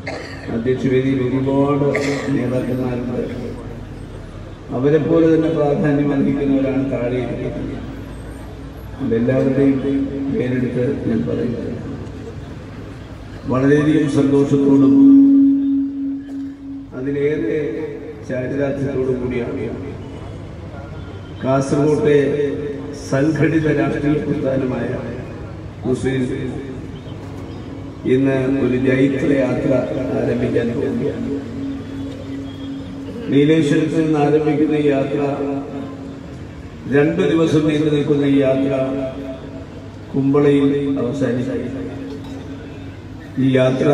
അധ്യക്ഷ വേദിയിൽ ഒരുപാട് നേതാക്കന്മാരുണ്ട് അവരെ പോലെ തന്നെ പ്രാധാന്യം അർഹിക്കുന്നവരാണ് താഴെ ഇരിക്കുന്നത് അതെല്ലാവരുടെയും പേരെടുത്ത് ഞാൻ പറയുന്നത് വളരെയധികം സന്തോഷത്തോടും അതിലേറെ ചാരിതാർത്ഥ്യത്തോടും കൂടിയാണ് കാസർകോട്ടെ സംഘടിത രാഷ്ട്രീയ പ്രസ്ഥാനമായ മുസ്ലിം ഇന്ന് ഒരു ജൈത്രയാത്ര ആരംഭിക്കാൻ പോവുകയാണ് നീലേശ്വരത്ത് നിന്ന് ആരംഭിക്കുന്ന ഈ യാത്ര രണ്ടു ദിവസം നീണ്ടു നിൽക്കുന്ന ഈ യാത്ര കുമ്പളയിൽ അവസാനിച്ചു ഈ യാത്ര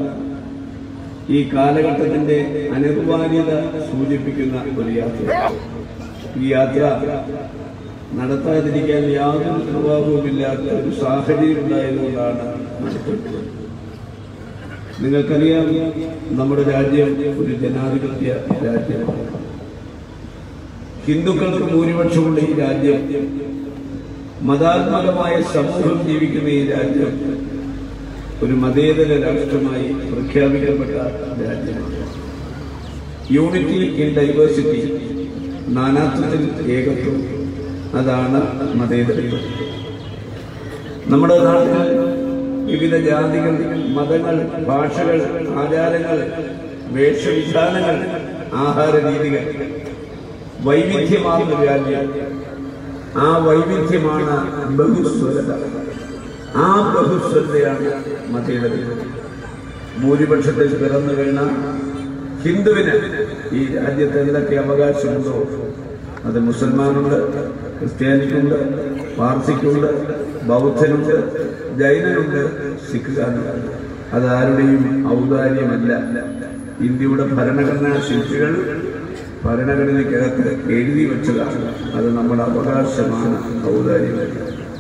ഈ കാലഘട്ടത്തിന്റെ അനിർവാര്യത സൂചിപ്പിക്കുന്ന ഒരു യാത്ര ഈ യാത്ര നടത്താതിരിക്കാൻ യാതൊരു നിർവാഹവുമില്ലാത്ത ഒരു സാഹചര്യം ഉണ്ടായതുകൊണ്ടാണ് നടത്തുന്നത് നിങ്ങൾക്കറിയാം നമ്മുടെ രാജ്യം ഒരു ജനാധിപത്യ രാജ്യമാണ് ഹിന്ദുക്കൾക്ക് ഭൂരിപക്ഷമുള്ള ഈ രാജ്യം മതാത്മകമായ സമൂഹം ജീവിക്കുന്ന ഈ രാജ്യം ഒരു മതേതര രാഷ്ട്രമായി പ്രഖ്യാപിക്കപ്പെട്ട രാജ്യമാണ് യൂണിറ്റി ഇൻ ഡൈവേഴ്സിറ്റി നാനാത്വത്തിൽ ഏകത്വം അതാണ് മതേതരത്വം നമ്മുടെ നാട്ടിൽ വിവിധ ജാതികൾ മതങ്ങൾ ഭാഷകൾ ആചാരങ്ങൾ വേഷവിധാനങ്ങൾ ആഹാര രീതികൾ വൈവിധ്യമാർന്ന രാജ്യം ആ വൈവിധ്യമാണ് ബഹുസ്വരത ആ ബഹുസ്വരതയാണ് മതേതരത്വം ഭൂരിപക്ഷത്തിൽ പിറന്നു വീണ ഹിന്ദുവിന് ഈ രാജ്യത്ത് എന്തൊക്കെ അവകാശമുണ്ടോ അത് മുസൽമാനുണ്ട് ക്രിസ്ത്യാനിക്കുണ്ട് പാർസിക്കുണ്ട് ബൗദ്ധനുണ്ട് ജൈനനുണ്ട് സിഖുകാരുണ്ട് അതാരുടെയും ഔദാര്യമല്ല ഇന്ത്യയുടെ ഭരണഘടനാ ശില്പികൾ ഭരണഘടനയ്ക്കകത്ത് എഴുതി വെച്ചതാണ് അത് നമ്മുടെ അവകാശമാണ് ഔദാര്യമല്ല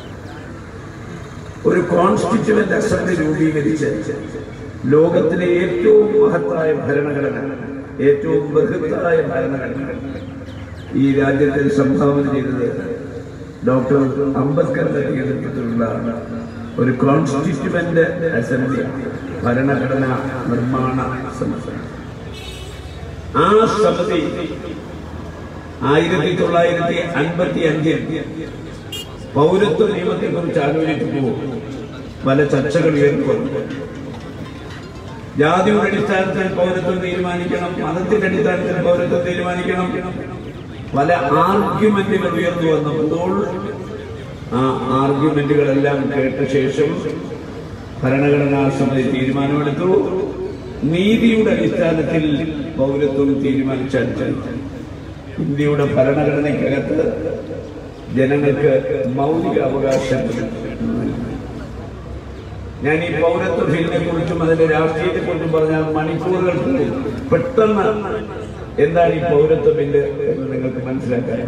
ഒരു കോൺസ്റ്റിറ്റ്യൂവന്റ് അസംബ്ലി രൂപീകരിച്ച് ലോകത്തിലെ ഏറ്റവും മഹത്തായ ഭരണഘടന ഏറ്റവും ബൃഹത്തായ ഭരണഘടന ഈ രാജ്യത്തിൽ സംഭാവന ചെയ്തത് ഡോക്ടർ അംബേദ്കറുടെ നേതൃത്വത്തിലുള്ള ഒരു കോൺസ്റ്റിറ്റ്യൂവന്റ് അസംബ്ലി ഭരണഘടന നിർമ്മാണ സമിതി ആ സമിതി ആയിരത്തി തൊള്ളായിരത്തി അൻപത്തി അഞ്ചിൽ പൗരത്വ നിയമത്തെ കുറിച്ച് ആലോചിക്കുമ്പോൾ പല ചർച്ചകൾ ഉയർന്നു വന്നു ജാതിയുടെ അടിസ്ഥാനത്തിൽ പൗരത്വം തീരുമാനിക്കണം മതത്തിന്റെ അടിസ്ഥാനത്തിൽ പൗരത്വം തീരുമാനിക്കണം പല ആർഗ്യുമെന്റുകൾ ഉയർന്നു വന്നപ്പോൾ ആ ആർഗ്യുമെന്റുകളെല്ലാം കേട്ട ശേഷം ഭരണഘടനാ സമിതി തീരുമാനമെടുത്തു നീതിയുടെ അടിസ്ഥാനത്തിൽ പൗരത്വം തീരുമാനിച്ചാൽ മതി. ഇന്ത്യയുടെ ഭരണഘടനയ്ക്കകത്ത് ജനങ്ങൾക്ക് മൗലിക അവകാശങ്ങൾ നൽകി. ഞാൻ ഈ പൗരത്വ ബില്ലിനെ കുറിച്ചും അതിന്റെ രാഷ്ട്രീയത്തെ കുറിച്ചും പറഞ്ഞാൽ മണിക്കൂറുകൾക്ക് പെട്ടെന്ന് എന്താണ് ഈ പൗരത്വ ബില്ല് എന്ന് നിങ്ങൾക്ക് മനസ്സിലാക്കാൻ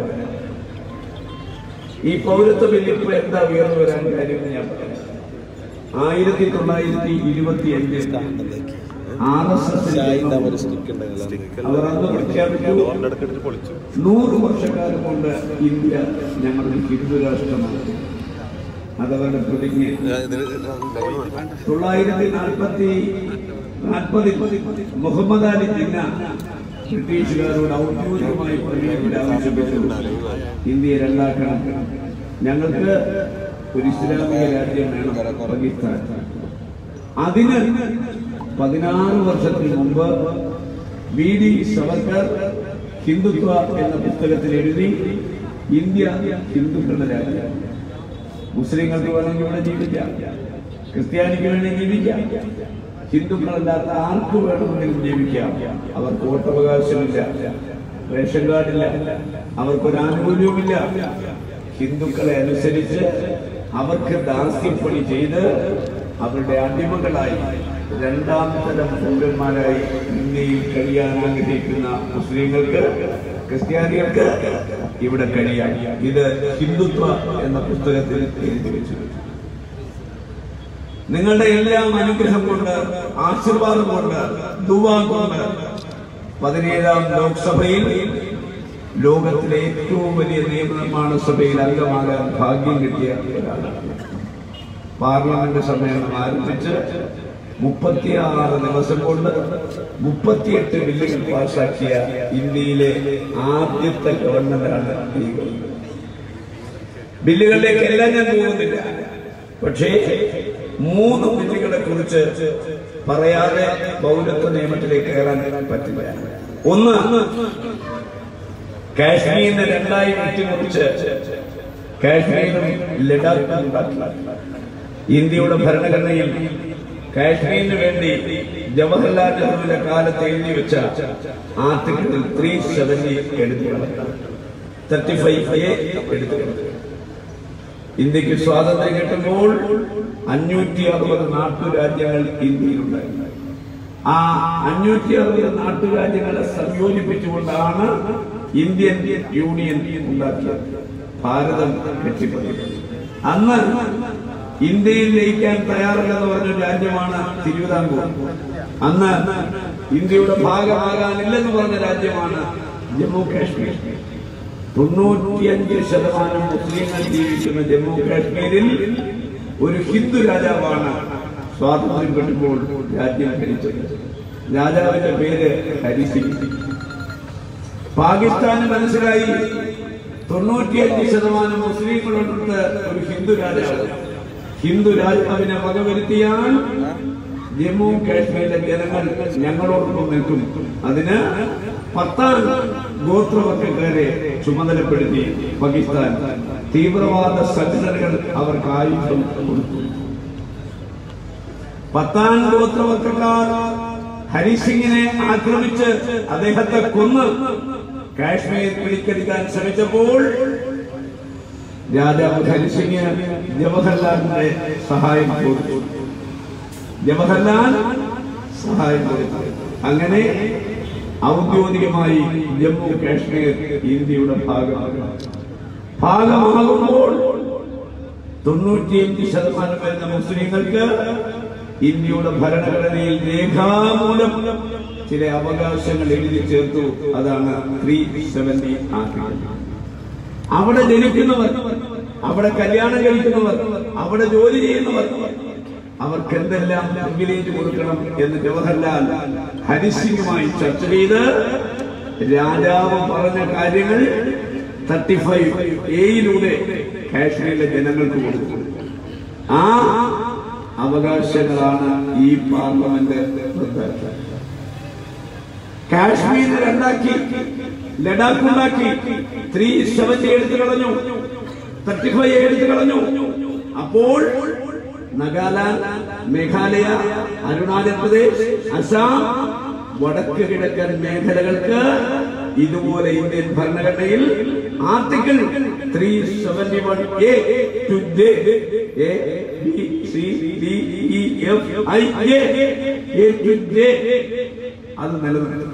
ഈ പൗരത്വ ബില്ല് ഇപ്പോൾ എന്താ ഉയർന്നു വരാൻ കാര്യമെന്ന് ഞാൻ പറയാം ആയിരത്തി തൊള്ളായിരത്തി ഇരുപത്തി അഞ്ചിൽ ആർ എസ് എസ് അവർ അന്ന് പ്രഖ്യാപിച്ചു നൂറ് വർഷക്കാലം കൊണ്ട് ഇന്ത്യ ഞങ്ങളുടെ ഹിന്ദു രാഷ്ട്രമാണ് അതവരുടെ പ്രതിജ്ഞ തൊള്ളായിരത്തി നാൽപ്പത്തി നാൽപ്പതിൽ മുഹമ്മദ് അലി ജിന്ന ബ്രിട്ടീഷുകാരോട് ഔദ്യോഗികമായി പ്രതിജ്ഞ ആവശ്യപ്പെട്ടു ഇന്ത്യയെ രണ്ടാക്കണം ഞങ്ങൾക്ക് ഒരു ഇസ്ലാമിക രാജ്യം വേണം പാകിസ്ഥാൻ അതിന് പതിനാറ് വർഷത്തിന് മുമ്പ് വി ഡി സവർക്കർ ഹിന്ദുത്വ എന്ന പുസ്തകത്തിൽ എഴുതി ഇന്ത്യ ഹിന്ദുക്കളുടെ രാജ്യമാണ് മുസ്ലിങ്ങൾക്ക് വേണമെങ്കിൽ ഇവിടെ ജീവിക്കാം ക്രിസ്ത്യാനിക്ക് വേണമെങ്കിൽ ജീവിക്കാം ഹിന്ദുക്കളല്ലാത്ത ആർക്ക് വേണമെങ്കിലും ജീവിക്കാം അവർക്ക് വോട്ടവകാശമില്ല റേഷൻ കാർഡില്ല അവർക്കൊരു ആനുകൂല്യവുമില്ല ഹിന്ദുക്കളെ അനുസരിച്ച് അവർക്ക് ദാസ്യപ്പണി ചെയ്ത് അവരുടെ അടിമകളായി രണ്ടാം തരം പൗരന്മാരായി ഇന്ത്യയിൽ കഴിയാൻ ആഗ്രഹിക്കുന്ന മുസ്ലിങ്ങൾക്ക് ക്രിസ്ത്യാനികൾക്ക് ഇവിടെ കഴിയാം ഇത് ഹിന്ദുത്വ എന്ന പുസ്തകത്തിൽ എഴുതി വെച്ചിട്ടുണ്ട് നിങ്ങളുടെ എല്ലാം അനുഗ്രഹം കൊണ്ട് ആശീർവാദം കൊണ്ട് ദുവാ കൊണ്ട് പതിനേഴാം ലോക്സഭയിൽ ലോകത്തിലെ ഏറ്റവും വലിയ നിയമനിർമ്മാണ സഭയിൽ അംഗമാകാൻ ഭാഗ്യം കിട്ടിയ ഒരാളാണ് പാർലമെന്റ് സമ്മേളനം ആരംഭിച്ച് മുപ്പത്തിയാറ് ദിവസം കൊണ്ട് മുപ്പത്തിയെട്ട് ബില്ലുകൾ പാസാക്കിയ ഇന്ത്യയിലെ ആദ്യത്തെ ഗവൺമെന്റാണ് ഈ ഗവൺമെന്റ് ബില്ലുകളിലേക്കെല്ലാം ഞാൻ പോകുന്നില്ല പക്ഷേ മൂന്ന് ബില്ലുകളെ കുറിച്ച് പറയാതെ പൗരത്വ നിയമത്തിലേക്ക് കയറാൻ പറ്റില്ല ഒന്ന് കാശ്മീരിനെ രണ്ടായി വെട്ടിമുറിച്ച് കാശ്മീരും ലഡാഖും ഉണ്ടാക്കി ഇന്ത്യയുടെ ഭരണഘടനയിൽ കാശ്മീരിന് വേണ്ടി ജവഹർലാൽ നെഹ്റുവിന്റെ കാലത്ത് എഴുതി വെച്ച ആർട്ടിക്കിൾ ത്രീ സെവന്റി എടുത്തു തേർട്ടി ഫൈവ് എ എടുത്തു ഇന്ത്യക്ക് സ്വാതന്ത്ര്യം കിട്ടുമ്പോൾ അഞ്ഞൂറ്റി അറുപത് നാട്ടുരാജ്യങ്ങൾ ഇന്ത്യയിലുണ്ടായിരുന്നു ആ അഞ്ഞൂറ്റി അറുപത് നാട്ടുരാജ്യങ്ങളെ സംയോജിപ്പിച്ചുകൊണ്ടാണ് ഇന്ത്യൻ യൂണിയൻ ഉണ്ടാക്കിയത് ഭാരതം കെട്ടിപ്പണിയത് അന്ന് ഇന്ത്യയിൽ ലയിക്കാൻ തയ്യാറല്ലെന്ന് പറഞ്ഞ രാജ്യമാണ് തിരുവിതാംകൂർ അന്ന് ഇന്ത്യയുടെ ഭാഗമാകാനില്ലെന്ന് പറഞ്ഞ രാജ്യമാണ് ജമ്മു കാശ്മീർ തൊണ്ണൂറ്റിയഞ്ച് ശതമാനം മുസ്ലിങ്ങൾ ജീവിക്കുന്ന ജമ്മു കാശ്മീരിൽ ഒരു ഹിന്ദു രാജാവാണ് സ്വാതന്ത്ര്യം കിട്ടുമ്പോൾ രാജ്യം ഭരിച്ചത് രാജാവിന്റെ പേര് ഹരിസിംഗ് പാകിസ്ഥാന് മനസ്സിലായി തൊണ്ണൂറ്റിയഞ്ച് ശതമാനം മുസ്ലിങ്ങളുള്ളത് ഒരു ഹിന്ദു രാജാവ് ഹിന്ദു രാജാവിനെ വകവരുത്തിയാൽ ജമ്മു കാശ്മീരിലെ ജനങ്ങൾ ഞങ്ങളോടൊപ്പം നിൽക്കും അതിന് പത്താം ഗോത്രവർഗക്കാരെ ചുമതലപ്പെടുത്തി പാകിസ്ഥാൻ തീവ്രവാദ സംഘടനകൾ അവർക്ക് ആയുധം കൊടുത്തു പത്താം ഗോത്രവർഗക്കാർ ഹരിസിംഗിനെ ആക്രമിച്ച് അദ്ദേഹത്തെ കൊന്ന് കാശ്മീർ പിടിക്കെടുക്കാൻ ശ്രമിച്ചപ്പോൾ രാജാവ് ഹരിസിംഗ് ജവഹർലാലിന്റെ സഹായം കൊടുത്തു ജവഹർലാൽ സഹായം കൊടുത്തു അങ്ങനെ ഔദ്യോഗികമായി ജമ്മു കാശ്മീർ ഇന്ത്യയുടെ ഭാഗമാകും ഭാഗമാകുമ്പോൾ തൊണ്ണൂറ്റിയഞ്ച് ശതമാനം വരുന്ന മുസ്ലിങ്ങൾക്ക് ഇന്ത്യയുടെ ഭരണഘടനയിൽ രേഖാമൂലം ചില അവകാശങ്ങൾ എഴുതി ചേർത്തു അതാണ് ത്രീ സെവന്റി അവിടെ ജനിക്കുന്നവർ അവിടെ കല്യാണം കഴിക്കുന്നവർ അവിടെ ജോലി ചെയ്യുന്നവർ അവർക്ക് എന്തെല്ലാം പ്രിവിലേജ് കൊടുക്കണം എന്ന് ജവഹർലാൽ ഹരിസിംഗുമായി ചർച്ച ചെയ്ത് രാജാവ് പറഞ്ഞ കാര്യങ്ങൾ തേർട്ടി ഫൈവ് എയിലൂടെ കാശ്മീരിലെ ജനങ്ങൾക്ക് കൊടുത്തു ആ അവകാശങ്ങളാണ് ഈ പാർലമെന്റ് റദ്ദാക്കിയത് കാശ്മീർ രണ്ടാക്കി ലഡാക്ക് ഉണ്ടാക്കി ത്രീ സെവന്റി എടുത്തു കളഞ്ഞു തേർട്ടി ഫൈവ് എടുത്തു കളഞ്ഞു അപ്പോൾ നഗാലാൻഡ് മേഘാലയ അരുണാചൽ പ്രദേശ് അസാം വടക്ക് കിഴക്കൻ മേഖലകൾക്ക് ഇതുപോലെ ഇന്ത്യൻ ഭരണഘടനയിൽ article three seventy one A to J A B C D E F I J A to J അത് നിലനിൽക്കുന്നു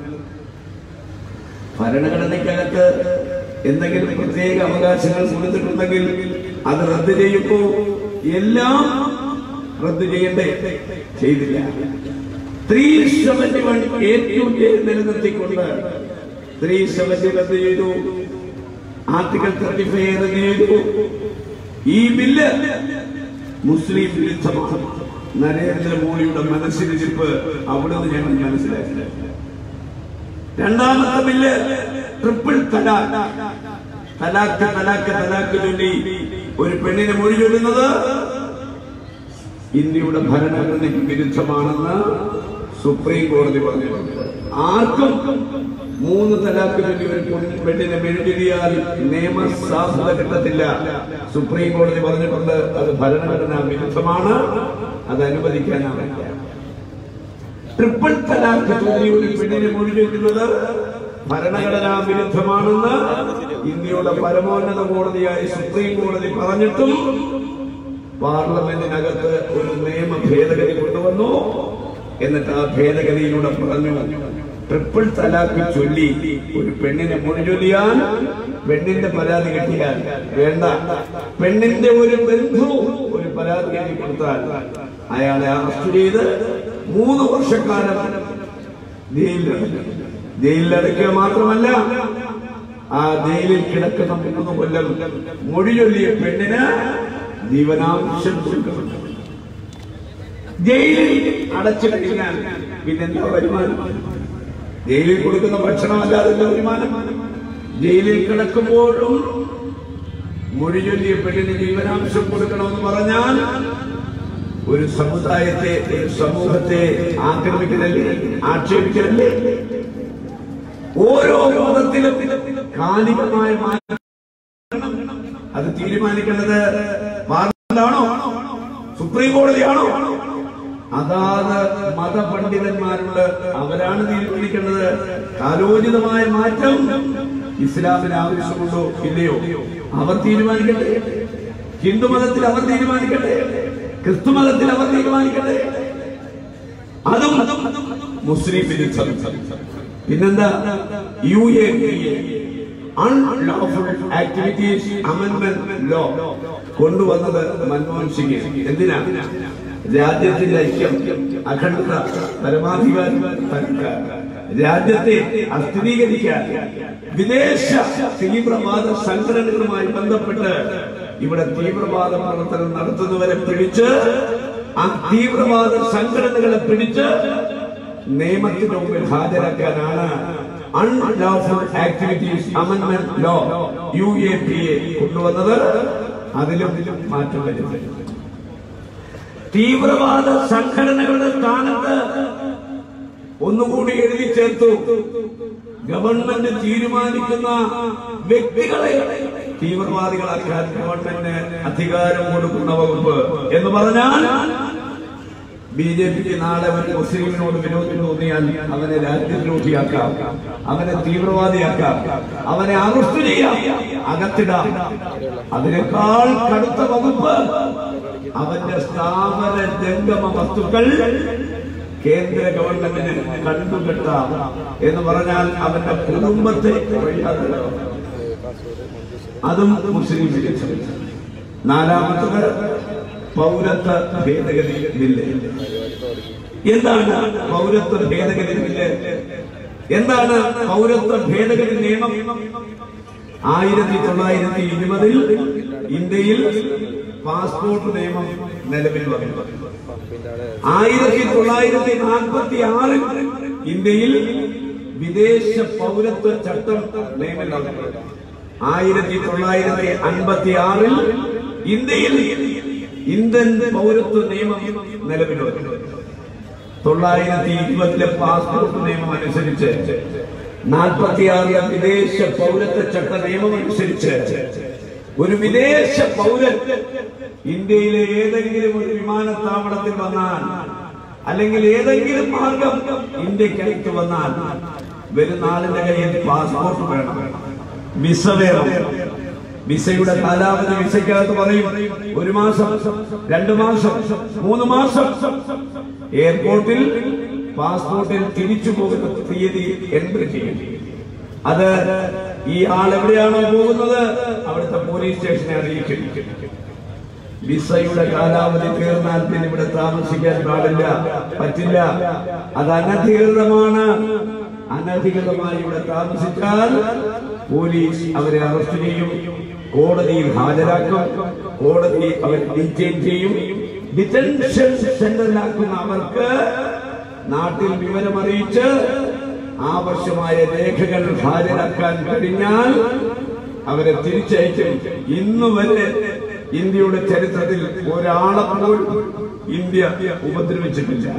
ഭരണഘടനയ്ക്കകത്ത് എന്തെങ്കിലും പ്രത്യേക അവകാശങ്ങൾ കൊടുത്തിട്ടുണ്ടെങ്കിൽ അത് റദ്ദ് ചെയ്യുമ്പോ എല്ലാം റദ്ദ് ചെയ്യണ്ടേ ചെയ്തില്ല ത്രീ സെവന്റി വൺ ഏറ്റവും നിലനിർത്തിക്കൊണ്ട് ത്രീ സെവന്റി റദ്ദ് ചെയ്തു ആർട്ടിക്കൽ തേർട്ടി ഫൈവ് റദ്ദ് ചെയ്തു ഈ ബില്ല് മുസ്ലിം വിരുദ്ധമാണ് നരേന്ദ്രമോദിയുടെ മനസ്സിലിരിപ്പ് അവിടെ നിന്ന് ഞങ്ങൾ മനസ്സിലാക്കി രണ്ടാമത്തെ ബില്ല് ട്രിപ്പിൾ തലാഖ് തലാഖ് തലാഖ് തലാഖ് ചൊല്ലി ഒരു പെണ്ണിനെ മൊഴി ചൊല്ലുന്നത് ഇന്ത്യയുടെ ഭരണഘടനയ്ക്ക് വിരുദ്ധമാണെന്ന് സുപ്രീം കോടതി പറഞ്ഞിട്ടുണ്ട് ആർക്കും മൂന്ന് തലാഖ് ചൊല്ലി ഒരു പെണ്ണ്- പെണ്ണിനെ മെഴുകിയാൽ നിയമസാധുത കിട്ടത്തില്ല സുപ്രീം കോടതി പറഞ്ഞിട്ടുണ്ട് അത് ഭരണഘടനാ വിരുദ്ധമാണ് അത് അനുവദിക്കാനാവില്ല ട്രിപ്പിൾ തലാഖ് ചൊല്ലി ഒരു പെണ്ണിനെ മൊഴി ചൊല്ലുന്നത് ഭരണഘടനാ വിരുദ്ധമാണെന്ന് ഇന്ത്യയുടെ പരമോന്നത കോടതിയായ സുപ്രീം കോടതി പറഞ്ഞിട്ടും പാർലമെന്റിനകത്ത് ഒരു നിയമ ഭേദഗതി കൊണ്ടുവന്നു എന്നിട്ട് ആ ഭേദഗതിയിലൂടെ പറഞ്ഞു ട്രിപ്പിൾ തലാഖ് ചൊല്ലി ഒരു പെണ്ണിനെ മൊഴി ചൊല്ലിയാൽ പെണ്ണിന്റെ പരാതി കിട്ടിയാൽ വേണ്ട പെണ്ണിന്റെ ഒരു ബന്ധു ഒരു പരാതി എഴുതി കൊടുത്താൽ അയാളെ അറസ്റ്റ് ചെയ്ത് മൂന്ന് വർഷക്കാലം ജയിലിലടയ്ക്കും ജയിലിലടയ്ക്കുക മാത്രമല്ല ആ ജയിലിൽ കിടക്കുന്ന മൂന്ന് കൊല്ലം മൊഴി ചൊല്ലിയ പെണ്ണിന് ജീവനാംശം കൊടുക്കുന്നുണ്ട് ജയിലിൽ അടച്ചു കഴിഞ്ഞാൽ പിന്നെന്താ വരുമാനം ജയിലിൽ കൊടുക്കുന്ന ഭക്ഷണമല്ലാതെ എന്താ വരുമാനം ജയിലിൽ കിടക്കുമ്പോഴും മൊഴി ചൊല്ലിയ പെണ്ണിന് ജീവനാംശം കൊടുക്കണമെന്ന് പറഞ്ഞാൽ ഒരു സമുദായത്തെ ഒരു സമൂഹത്തെ ആക്രമിക്കലല്ലേ ആക്ഷേപിക്കലല്ലേ ഓരോ മതത്തിലും കാലികമായ മാറ്റം അത് തീരുമാനിക്കേണ്ടത് പാർലമെന്റാണോ സുപ്രീം കോടതിയാണോ അതാത് മതപണ്ഡിതന്മാരുണ്ട് അവരാണ് തീരുമാനിക്കേണ്ടത് കാലോചിതമായ മാറ്റം ഇസ്ലാമിന് ആവശ്യമുണ്ടോ ഇല്ലയോ അവർ തീരുമാനിക്കട്ടെ ഹിന്ദു മതത്തിൽ അവർ തീരുമാനിക്കട്ടെ ക്രിസ്തു മതത്തിൽ അവർ തീരുമാനിക്കട്ടെ അതും മുസ്ലിം വിരുദ്ധം പിന്നെന്താ U A unlawful activities amendment law കൊണ്ടുവന്നത് മൻമോഹൻ സിംഗ് എന്തിനാ രാജ്യത്തിന്റെ ഐക്യം അഖണ്ഡത പരമാധികാരം പരക്കാൻ, രാജ്യത്തെ അസ്ഥിരീകരിക്കാൻ വിദേശ തീവ്രവാദ സംഘടനകളുമായി ബന്ധപ്പെട്ട് ഇവിടെ തീവ്രവാദ പ്രവർത്തനം നടത്തുന്നവരെ പിടിച്ച് ആ തീവ്രവാദ സംഘടനകളെ പിടിച്ച് നിയമത്തിന്റെ മുമ്പിൽ ഹാജരാക്കാനാണ് unlawful activities amendment law U A P A കൊണ്ടുവന്നത് അതിലും മാറ്റം വരുന്നു തീവ്രവാദ സംഘടനകളുടെ സ്ഥാനത്ത് ഒന്നുകൂടി എഴുതി ചേർത്തു ഗവൺമെന്റ് തീരുമാനിക്കുന്ന വ്യക്തികളെ തീവ്രവാദികളാക്കാൻ ഗവൺമെന്റിന് അധികാരം കൊടുക്കുന്ന വകുപ്പ് എന്ന് പറഞ്ഞാൽ ബി ജെ പിക്ക് നാളെ ഒരു മുസ്ലിമിനോട് വിരോധം തോന്നിയാൽ അവനെ രാജ്യദ്രോഹിയാക്കാം അവനെ തീവ്രവാദിയാക്കാം അവനെ അറസ്റ്റ് ചെയ്യാം അകത്തിടാം അതിനേക്കാൾ കടുത്ത വകുപ്പ് അവന്റെ സ്ഥാപന ജംഗമ വസ്തുക്കൾ കേന്ദ്ര ഗവൺമെന്റിന് കണ്ടുകെട്ടാം എന്ന് പറഞ്ഞാൽ അവന്റെ കുടുംബത്തെ വഴിയാക്കണം അതും മുസ്ലിം വിരുദ്ധം നാലാമത്തത് പൗരത്വ ഭേദഗതി ബില്ല് എന്താണ് പൗരത്വ ഭേദഗതി ബില്ല് എന്താണ് പൗരത്വ ഭേദഗതി നിയമം ആയിരത്തി തൊള്ളായിരത്തി ഇരുപതിൽ ഇന്ത്യയിൽ പാസ്പോർട്ട് നിയമം നിലവിൽ വന്നു ആയിരത്തി തൊള്ളായിരത്തി നാൽപ്പത്തി ആറിൽ ഇന്ത്യയിൽ വിദേശ പൗരത്വ ചട്ടം നിയമം വന്നു ആയിരത്തി തൊള്ളായിരത്തി അൻപത്തി ആറിൽ ഇന്ത്യയിൽ ഇന്ത്യൻ പൗരത്വ നിയമം നിലവിൽ വന്നു തൊള്ളായിരത്തി ഇരുപതിലെ പാസ്പോർട്ട് നിയമം അനുസരിച്ച് നാൽപ്പത്തിയാറിലെ വിദേശ പൗരത്വ ചട്ട നിയമം അനുസരിച്ച് ഒരു വിദേശ പൗരൻ ഇന്ത്യയിലെ ഏതെങ്കിലും ഒരു വിമാനത്താവളത്തിൽ വന്നാൽ അല്ലെങ്കിൽ ഏതെങ്കിലും മാർഗം ഇന്ത്യക്കകത്ത് വന്നാൽ വരുന്ന ആളിന്റെ കയ്യിൽ പാസ്പോർട്ട് വേണം വിസ വേണം വിസയുടെ കാലാവധി വിസയ്ക്കകത്ത് പറയും ഒരു മാസം രണ്ടു മാസം മൂന്ന് മാസം എയർപോർട്ടിൽ പാസ്പോർട്ടിൽ തിരിച്ചു പോകുന്ന തീയതി എൻട്രി ചെയ്യും അത് ഈ ആൾ എവിടെയാണോ പോകുന്നത് അവിടുത്തെ പോലീസ് സ്റ്റേഷനെ അറിയിക്കും വിസയുടെ കാലാവധി തീർന്നാൽ പിന്നെ ഇവിടെ താമസിക്കാൻ പാടില്ല പറ്റില്ല അത് അനധികൃതമാണ് അനധികൃതമായി ഇവിടെ താമസിച്ചാൽ പോലീസ് അവരെ അറസ്റ്റ് ചെയ്യും കോടതിയിൽ ഹാജരാക്കും കോടതി അവരെ ഡിറ്റെയിൻ ചെയ്യും ഡിറ്റൻഷൻ സെന്ററിലാക്കുന്ന അവർക്ക് നാട്ടിൽ വിവരമറിയിച്ച് ആവശ്യമായ രേഖകൾ ഹാജരാക്കാൻ കഴിഞ്ഞാൽ അവരെ തിരിച്ചയക്കും ഇന്ന് വരെ ഇന്ത്യയുടെ ചരിത്രത്തിൽ ഒരാളെ പോലും ഇന്ത്യ ഉപദ്രവിച്ചിട്ടില്ല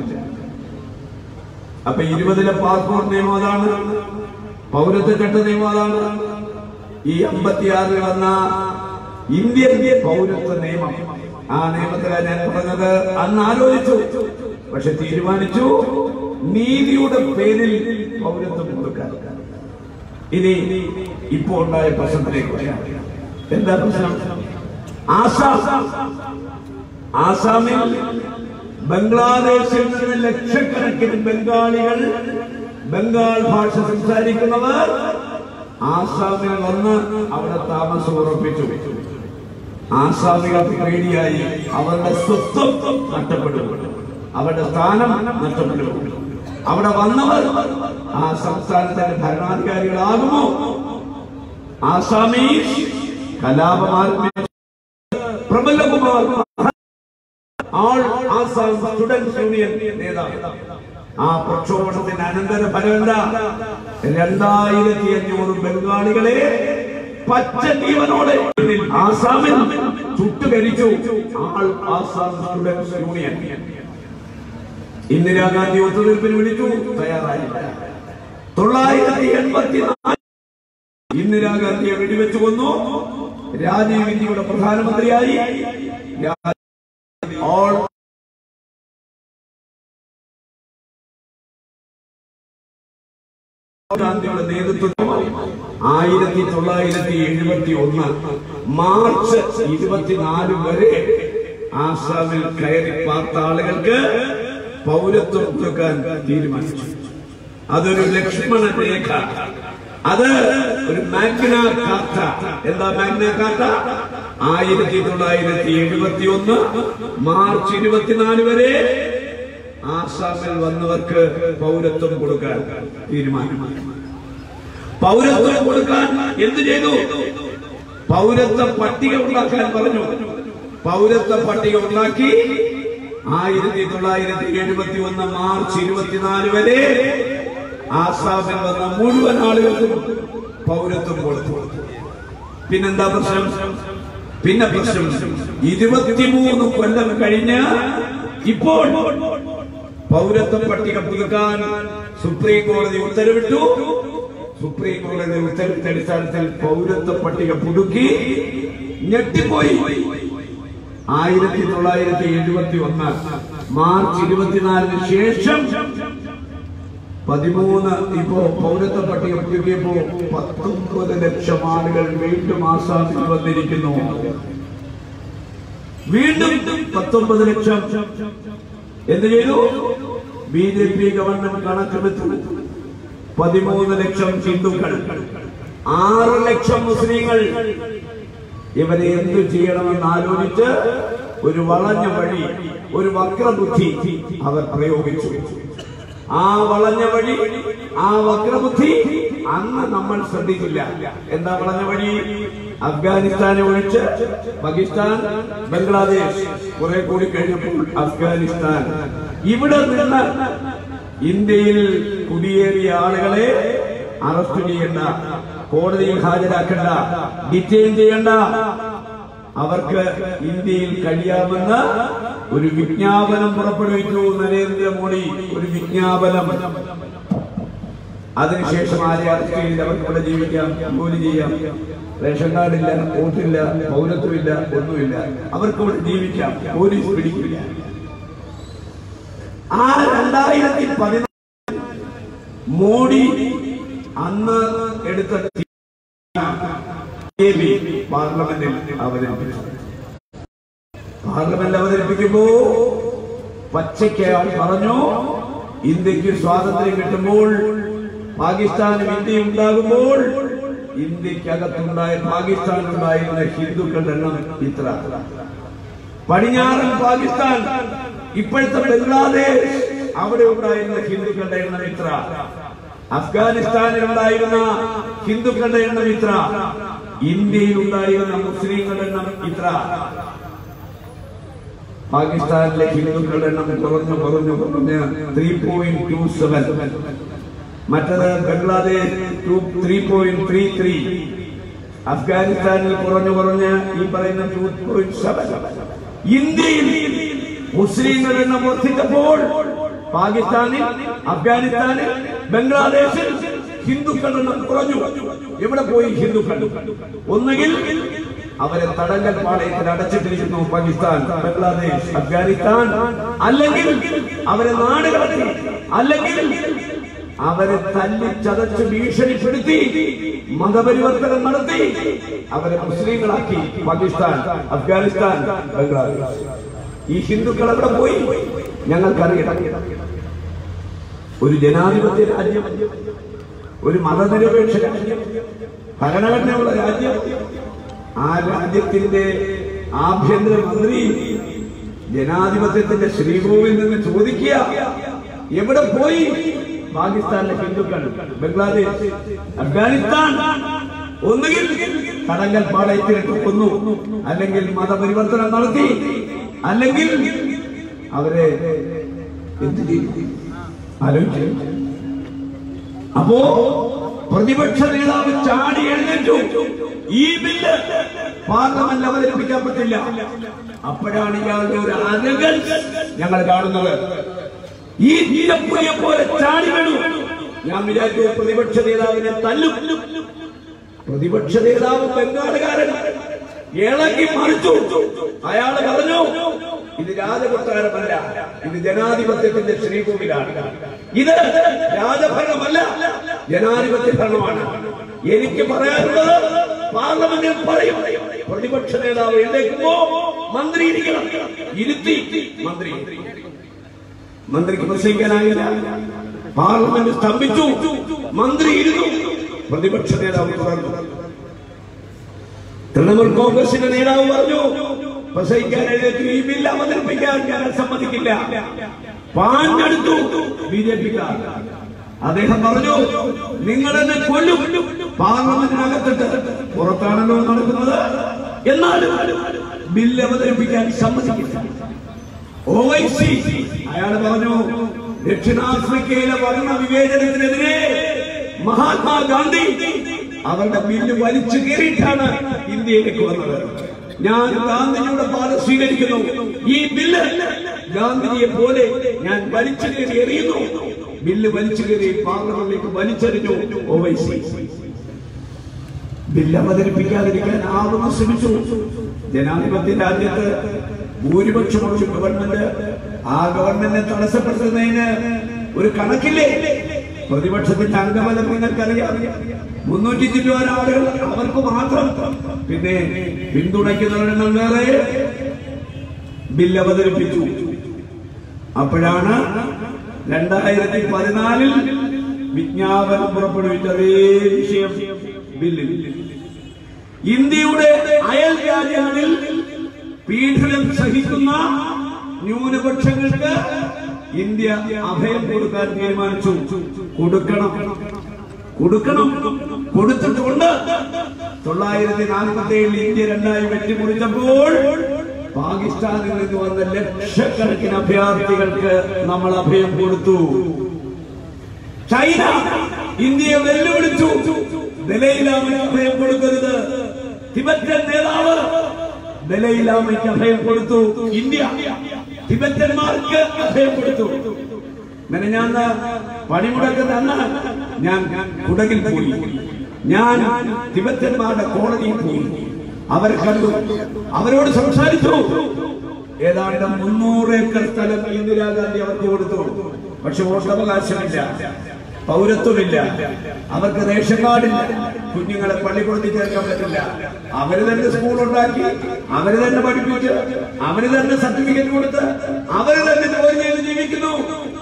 അപ്പൊ ഇരുപതിലെ പാസ്പോർട്ട് നിയമം അതാണ് പൗരത്വ ചട്ട നിയമം അതാണ് ഈ അമ്പത്തിയാറിൽ വന്ന ഇന്ത്യൻ പൗരത്വ നിയമം ആ നിയമത്തിലാണ് ഞാൻ പറഞ്ഞത് അന്ന് ആലോചിച്ചു പക്ഷെ തീരുമാനിച്ചു നീതിയുടെ പേരിൽ പൗരത്വം കൊടുക്കാൻ ഇനി ഇപ്പോ ഉണ്ടായ പ്രശ്നത്തിലേക്ക് വരാം എന്താ പ്രശ്നം ആസാം ആസാമിൽ ബംഗ്ലാദേശിൽ നിന്ന് ലക്ഷക്കണക്കിന് ബംഗാളികൾ ബംഗാൾ ഭാഷ സംസാരിക്കുന്നവർ ആസാമിൽ വന്ന് അവിടെ താമസം ഉറപ്പിച്ചു ആസാമികൾക്ക് പേടിയായി അവരുടെ സ്വത്വം നഷ്ടപ്പെടും അവരുടെ സ്ഥാനം നഷ്ടപ്പെടും അവിടെ വന്നവർ ആ സംസ്ഥാനത്തിന്റെ ഭരണാധികാരികളാകുമോ ആസാമീസ് കലാപം ആരംഭിച്ച Prafulla Kumar all Assam students union നേതാവ് ആ പ്രക്ഷോഭത്തിന്റെ അനന്തര ഫലം എന്താ രണ്ടായിരത്തി അഞ്ഞൂറ് ബംഗാളികളെ പച്ച ജീവനോടെ ആസാമിൽ ചുട്ടുകരിച്ചു all Assam students union Indira Gandhi ഒത്തുതീർപ്പിന് വിളിച്ചു തയ്യാറായില്ല തൊള്ളായിരത്തി എൺപത്തി ഇന്ദിരാഗാന്ധിയെ വെടിവെച്ച് കൊന്നു രാജീവ് ഇന്ത്യയുടെ പ്രധാനമന്ത്രിയായി രാജീവ് ഓൾ ഗാന്ധിയുടെ നേതൃത്വത്തിൽ ആയിരത്തി തൊള്ളായിരത്തി എഴുപത്തി ഒന്ന് മാർച്ച് ഇരുപത്തിനാല് വരെ ആസാമിൽ കയറി പാർത്ത ആളുകൾക്ക് പൗരത്വം കൊടുക്കാൻ തീരുമാനിച്ചു അതൊരു ലക്ഷ്മണ രേഖ അത് ഒരു മാഗ്ന കാർട്ട എന്താ മാഗ്ന കാർട്ട ആയിരത്തി തൊള്ളായിരത്തി എഴുപത്തി ഒന്ന് മാർച്ച് ഇരുപത്തിനാല് വരെ ആസാമിൽ വന്നവർക്ക് പൗരത്വം കൊടുക്കാൻ തീരുമാനമായി പൗരത്വം കൊടുക്കാൻ എന്ത് ചെയ്തു പൗരത്വ പട്ടിക ഉണ്ടാക്കാൻ പറഞ്ഞു പൗരത്വ പട്ടിക ഉണ്ടാക്കി ആയിരത്തി തൊള്ളായിരത്തി എഴുപത്തി ഒന്ന് മാർച്ച് ഇരുപത്തിനാല് വരെ ആസാമിൽ വന്ന മുഴുവൻ ആളുകൾക്കും പൗരത്വം കൊടുത്തു പിന്നെന്താ പ്രശ്നം പിന്നെ പ്രശ്നം ഇരുപത്തിമൂന്ന് കൊല്ലം കഴിഞ്ഞ് ഇപ്പോൾ പൗരത്വ പട്ടിക പുതുക്കാൻ സുപ്രീം കോടതി ഉത്തരവിട്ടു സുപ്രീം കോടതി ഉത്തരവിന്റെ അടിസ്ഥാനത്തിൽ പൗരത്വ പട്ടിക പുതുക്കി ഞെട്ടിപ്പോയി ആയിരത്തി തൊള്ളായിരത്തി എഴുപത്തി ഒന്ന് മാർച്ച് ഇരുപത്തിനാലിന് ശേഷം പതിമൂന്ന് ഇപ്പോ പൗരത്വ പട്ടിക പുതുക്കിയപ്പോ പത്തൊമ്പത് ലക്ഷം ആളുകൾ വീണ്ടും ആസാമിൽ വന്നിരിക്കുന്നു വീണ്ടും പത്തൊമ്പത് ലക്ഷം എന്ത് ചെയ്തു ബി ജെ പി ഗവൺമെന്റ് കണക്കെടുത്തു പതിമൂന്ന് ലക്ഷം ഹിന്ദുക്കൾ ആറ് ലക്ഷം മുസ്ലിങ്ങൾ ഇവരെ എന്തു ചെയ്യണമെന്ന് ആലോചിച്ച് ഒരു വളഞ്ഞ വഴി ഒരു വക്രബുദ്ധി അവർ പ്രയോഗിച്ചു ആ വളഞ്ഞ വഴി ആ വക്രബുദ്ധി അന്ന് നമ്മൾ ശ്രദ്ധിച്ചില്ല എന്താ വളഞ്ഞ വഴി അഫ്ഗാനിസ്ഥാനെ ഒഴിച്ച് പാകിസ്ഥാൻ ബംഗ്ലാദേശ് കുറെ കൂടി കഴിഞ്ഞപ്പോൾ അഫ്ഗാനിസ്ഥാൻ ഇവിടെ നിന്ന് ഇന്ത്യയിൽ കുടിയേറിയ ആളുകളെ അറസ്റ്റ് ചെയ്യേണ്ട കോടതിയിൽ ഹാജരാക്കേണ്ട ഡിറ്റെയിൻ ചെയ്യേണ്ട അവർക്ക് ഇന്ത്യയിൽ കഴിയാമെന്ന് ഒരു വിജ്ഞാപനം പുറപ്പെടുവിച്ചു നരേന്ദ്രമോദി ഒരു വിജ്ഞാപനം അതിനുശേഷം ആരെ അറസ്റ്റ് ചെയ്ത് അവർക്ക് ഇവിടെ ജീവിക്കാം ജോലി ചെയ്യാം റേഷൻ കാർഡില്ല വോട്ടില്ല പൗരത്വമില്ല ഒന്നുമില്ല അവർക്ക് ഇവിടെ ജീവിക്കാം പോലീസ് പിടിക്കില്ല ആ രണ്ടായിരത്തി പതിനാല് മോഡി അന്ന് എടുത്ത പാർലമെന്റിൽ അവതരിപ്പിച്ചു പാർലമെന്റ് അവതരിപ്പിക്കുമ്പോ പച്ചയ്ക്ക് അയാൾ പറഞ്ഞു ഇന്ത്യക്ക് സ്വാതന്ത്ര്യം കിട്ടുമ്പോൾ പാകിസ്ഥാനും ഇന്ത്യയും ഉണ്ടാകുമ്പോൾ ഇന്ത്യക്കകത്തുണ്ടായ പാകിസ്ഥാനിലുണ്ടായിരുന്ന ഹിന്ദുക്കളുടെ എണ്ണം ഇത്ര പടിഞ്ഞാറൻ പാകിസ്ഥാൻ ഇപ്പോഴത്തെ ബംഗ്ലാദേശ് അവിടെ ഉണ്ടായിരുന്ന ഹിന്ദുക്കളുടെ എണ്ണം ഇത്ര അഫ്ഗാനിസ്ഥാനിൽ ഉണ്ടായിരുന്ന ഹിന്ദുക്കളുടെ എണ്ണം ഇത്ര ഇന്ത്യയിൽ ഉണ്ടായിരുന്ന മുസ്ലിങ്ങളുടെ എണ്ണം ഇത്ര പാകിസ്ഥാനിലെ ഹിന്ദുക്കളുടെ എണ്ണം കുറഞ്ഞു കുറഞ്ഞു കുറഞ്ഞ് ത്രീ പോയിന്റ് ടു സെവൻ മറ്റത് Bangladesh two three point three three അഫ്ഗാനിസ്ഥാനിൽ കുറഞ്ഞു കുറഞ്ഞ് ഈ പറയുന്ന ടു പോയിന്റ് സെവൻ ഇന്ത്യയിൽ മുസ്ലിങ്ങളുടെ എണ്ണം വർദ്ധിച്ചപ്പോൾ പാകിസ്ഥാനിൽ അഫ്ഗാനിസ്ഥാനിൽ ബംഗ്ലാദേശിൽ ഹിന്ദുക്കളുടെ എണ്ണം കുറഞ്ഞു എവിടെ പോയി ഹിന്ദുക്കൾ ഒന്നുകിൽ അവരെ തടങ്കൽ പാളയത്തിൽ അടച്ചിട്ടിരിക്കുന്നു പാകിസ്ഥാൻ ബംഗ്ലാദേശ് അഫ്ഗാനിസ്ഥാൻ അല്ലെങ്കിൽ അവരെ നാട് കടത്തി അല്ലെങ്കിൽ അവരെ തല്ലി ചതച്ച് ഭീഷണിപ്പെടുത്തി മതപരിവർത്തനം നടത്തി അവരെ മുസ്ലിങ്ങളാക്കി പാകിസ്ഥാൻ അഫ്ഗാനിസ്ഥാൻ ബംഗ്ലാദേശ് ഈ ഹിന്ദുക്കൾ അവിടെ പോയി ഞങ്ങൾക്കറിയാം ഒരു ജനാധിപത്യ രാജ്യം ഒരു മതനിരപേക്ഷ രാജ്യം ഭരണഘടനയുള്ള രാജ്യം ആ രാജ്യത്തിന്റെ ആഭ്യന്തരമന്ത്രി ജനാധിപത്യത്തിന്റെ ശ്രീകോവിൽ നിന്ന് ചോദിക്കുക എവിടെ പോയി പാകിസ്ഥാനിലെ ഹിന്ദുക്കൾ ബംഗ്ലാദേശ് അഫ്ഗാനിസ്ഥാൻ ഒന്നുകിൽ കടങ്കൽ പാളയത്തിലിട്ട് കൊന്നു അല്ലെങ്കിൽ മതപരിവർത്തനം നടത്തി അല്ലെങ്കിൽ അവരെ എന്ത് ചെയ്യും ആലോചിച്ചു അപ്പോ പ്രതിപക്ഷ നേതാവ് ചാടി എഴുന്നേറ്റു ഈ ബില്ല് പാർലമെന്റ് അവതരിപ്പിക്കാൻ പറ്റില്ല അപ്പോഴാണ് ഇയാളുടെ ഒരു അനകൽ ഞങ്ങൾ കാണുന്നത് ഈ നീലപ്പുലിയെ പോലെ ചാടി വീണു ഞാൻ വിചാരിച്ചു പ്രതിപക്ഷ നേതാവിനെ തല്ലും പ്രതിപക്ഷ നേതാവ് ബംഗാളുകാരൻ ഇളകി മറിച്ചു അയാൾ പറഞ്ഞു ഇത് രാജകൊട്ടാരമല്ല ഇത് ജനാധിപത്യത്തിന്റെ ശ്രീകോവിലാണ് ഇത് രാജഭരണമല്ല ജനാധിപത്യ ഭരണമാണ് എനിക്ക് പറയാനുള്ളത് പാർലമെന്റിൽ പറയും പ്രതിപക്ഷ നേതാവ് എഴുന്നേക്കുമ്പോ മന്ത്രി ഇരിക്കണം ഇരുത്തി മന്ത്രി മന്ത്രിക്ക് പ്രസംഗിക്കാനായില്ല പാർലമെന്റ് സ്തംഭിച്ചു മന്ത്രി ഇരുന്നു പ്രതിപക്ഷ നേതാവ് തുടർന്നു തൃണമൂൽ കോൺഗ്രസിന്റെ നേതാവ് പറഞ്ഞു പ്രസംഗിക്കാൻ എഴുന്നേറ്റ് ഈ ബില്ല് അവതരിപ്പിക്കാൻ ഞാൻ സമ്മതിക്കില്ല പാഞ്ഞെടുത്തു ബി ജെ പിക്കാർ അദ്ദേഹം പറഞ്ഞു നിങ്ങൾ എന്നെ കൊല്ലും പാർലമെന്റിനകത്തിട്ട് പുറത്താണല്ലോ നടക്കുന്നത് എന്നാലും ബില്ല് അവതരിപ്പിക്കാൻ സമ്മതിക്കില്ല ഓവൈസി അയാൾ പറഞ്ഞു ദക്ഷിണാഫ്രിക്കയിലെ വർണ്ണ വിവേചനത്തിനെതിരെ മഹാത്മാഗാന്ധി അവരുടെ ബില്ല് വലിച്ചു കയറിയിട്ടാണ് ഇന്ത്യയിലേക്ക് വന്നത് ഞാൻ ഗാന്ധിജിയുടെ പാത സ്വീകരിക്കുന്നു ഈ ബില്ല് ഗാന്ധിജിയെ പോലെ ഞാൻ വലിച്ചു കയറി എറിയുന്നു ബില്ല് വലിച്ചു കയറി പാർലമെന്റിലേക്ക് വലിച്ചെറിഞ്ഞു ഓവൈസി ബില്ല് അവതരിപ്പിക്കാതിരിക്കാൻ ആവുന്ന ശ്രമിച്ചു ജനാധിപത്യ രാജ്യത്ത് ഭൂരിപക്ഷമുള്ള ഗവൺമെന്റ് ആ ഗവൺമെന്റിനെ തടസ്സപ്പെടുത്തുന്നതിന് ഒരു കണക്കില്ലേ പ്രതിപക്ഷത്തിന്റെ അംഗബലം നിങ്ങൾക്കറിയാം മുന്നൂറ്റി ചില്ലുവാൻ ആളുകൾ അവർക്ക് മാത്രം പിന്നെ പിന്തുണയ്ക്കുന്നവരെണ്ണം വേറെ ബില്ല് അവതരിപ്പിച്ചു അപ്പോഴാണ് രണ്ടായിരത്തി പതിനാലിൽ വിജ്ഞാപനം പുറപ്പെടുവിച്ച അതേ വിഷയം ബില്ലിൽ ഇന്ത്യയുടെ അയൽ രാജ്യങ്ങളിൽ പീഡനം സഹിക്കുന്ന ന്യൂനപക്ഷങ്ങൾക്ക് ഇന്ത്യ അഭയം കൊടുക്കാൻ തീരുമാനിച്ചു കൊടുക്കണം കൊടുക്കണം കൊടുത്തിട്ടുണ്ട് തൊള്ളായിരത്തി നാൽപ്പത്തി ഏഴിൽ ഇന്ത്യ രണ്ടായി വെട്ടിമുറിച്ചപ്പോൾ പാകിസ്ഥാനിൽ നിന്ന് വന്ന ലക്ഷക്കണക്കിന് അഭയാർത്ഥികൾക്ക് നമ്മൾ അഭയം കൊടുത്തു ചൈന ഇന്ത്യയെ വെല്ലുവിളിച്ചു ദലൈലാമയ്ക്ക് അഭയം കൊടുക്കരുത് തിബറ്റൻ നേതാവ് ദലൈലാമയ്ക്ക് അഭയം കൊടുത്തു ഇന്ത്യ തിബറ്റന്മാർക്ക് അഭയം കൊടുത്തു മെനഞ്ഞാന്ന് പണിമുടക്ക് തന്ന ഞാൻ കുടകിൽ പോയി ഞാൻ തിബറ്റന്മാരുടെ കോളനിയിൽ പോയി അവരെ കണ്ടു അവരോട് സംസാരിച്ചു ഏതാണ്ട് മുന്നൂറ് ഏക്കർ സ്ഥലം ഇന്ദിരാഗാന്ധി അവർക്ക് കൊടുത്തു പക്ഷെ വോട്ടവകാശമില്ല പൗരത്വമില്ല അവർക്ക് റേഷൻ കാർഡില്ല കുഞ്ഞുങ്ങളെ പള്ളിക്കൂടത്തിൽ ചേർക്കാൻ പറ്റില്ല അവര് തന്നെ സ്കൂൾ ഉണ്ടാക്കി അവര് തന്നെ പഠിപ്പിച്ച് അവര് തന്നെ സർട്ടിഫിക്കറ്റ് കൊടുത്ത് അവര് തന്നെ ജോലി ചെയ്ത് ജീവിക്കുന്നു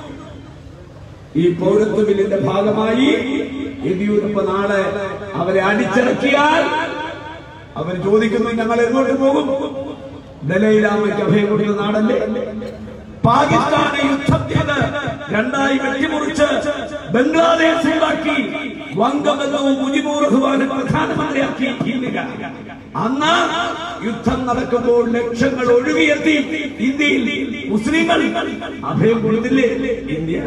ഈ പൗരത്വ ബില്ലിന്റെ ഭാഗമായി യെദ്യൂരപ്പ നാളെ അവരെ അടിച്ചിറക്കിയാൽ അവർ ചോദിക്കുന്നു ഞങ്ങൾ എങ്ങോട്ട് പോകും ദലൈലാമയ്ക്ക് അഭയം കൊടുത്ത നാടല്ലേ പാകിസ്ഥാനെ യുദ്ധം ചെയ്ത് രണ്ടായി വെട്ടിമുറിച്ച് ബംഗ്ലാദേശ് ഉണ്ടാക്കി വംഗബന്ധവും മുജിബുർ റഹ്മാനെ പ്രധാനമന്ത്രിയാക്കി ഇന്ത്യ അന്ന് യുദ്ധം നടക്കുമ്പോൾ ലക്ഷങ്ങൾ ഒഴുകിയെത്തി ഇന്ത്യയിൽ മുസ്ലിങ്ങൾ അഭയം കൊടുത്തില്ലേ ഇന്ത്യ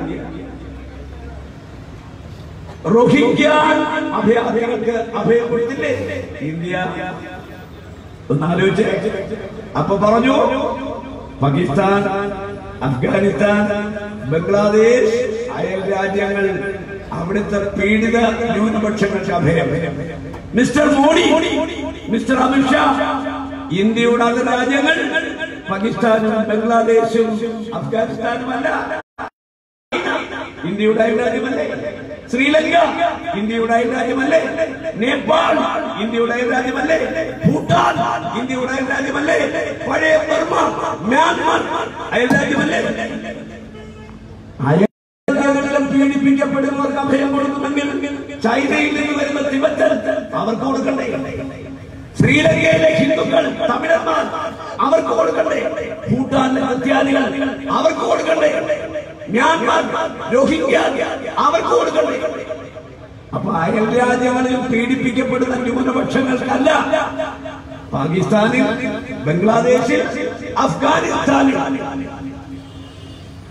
റോഹിംഗ്യ അഭയാർത്ഥികൾക്ക് അഭയം കൊടുത്തില്ലേ ഇന്ത്യ ഒന്ന് ആലോചിച്ച് അപ്പൊ പറഞ്ഞു പാകിസ്ഥാൻ അഫ്ഗാനിസ്ഥാൻ ബംഗ്ലാദേശ് അയൽ രാജ്യങ്ങൾ അവിടുത്തെ പീഡിത ന്യൂനപക്ഷങ്ങൾക്ക് അഭയം മിസ്റ്റർ മോഡി മിസ്റ്റർ അമിത്ഷാ ഇന്ത്യയുടെ അത് രാജ്യങ്ങൾ പാകിസ്ഥാനും ബംഗ്ലാദേശും അഫ്ഗാനിസ്ഥാനുമല്ല ഇന്ത്യയുടെ അയൽ രാജ്യമല്ലേ ശ്രീലങ്ക ഇന്ത്യയുടെ അയൽ രാജ്യമല്ലേ നേപ്പാൾ ഇന്ത്യയുടെ അയൽ രാജ്യമല്ലേ ഭൂട്ടാൻ ഇന്ത്യയുടെ അയൽ രാജ്യമല്ലേ പഴയ ബർമ്മ മ്യാൻമാർ അയൽ രാജ്യമല്ലേ അയൽ രാജ്യങ്ങളിലും പീഡിപ്പിക്കപ്പെടുന്നവർക്ക് അഭയം കൊടുക്കുമെങ്കിൽ ചൈനയിൽ നിന്ന് വരുന്ന തിബറ്റൻ അവർക്ക് കൊടുക്കണ്ടേ ശ്രീലങ്കയിലെ ഹിന്ദുക്കൾ തമിഴന്മാർ അവർക്ക് കൊടുക്കണ്ടേ ഭൂട്ടാനിലെ ക്രിസ്ത്യാനികൾ അവർക്ക് കൊടുക്കണ്ടേ മ്യാൻമാർ രോഹിംഗ്യ അവർക്ക് കൊടുക്കണ്ടേ അപ്പൊ അയൽ രാജ്യങ്ങളിൽ പീഡിപ്പിക്കപ്പെടുന്ന ന്യൂനപക്ഷങ്ങൾക്കല്ല പാകിസ്ഥാനിൽ ബംഗ്ലാദേശിൽ അഫ്ഗാനിസ്ഥാനിൽ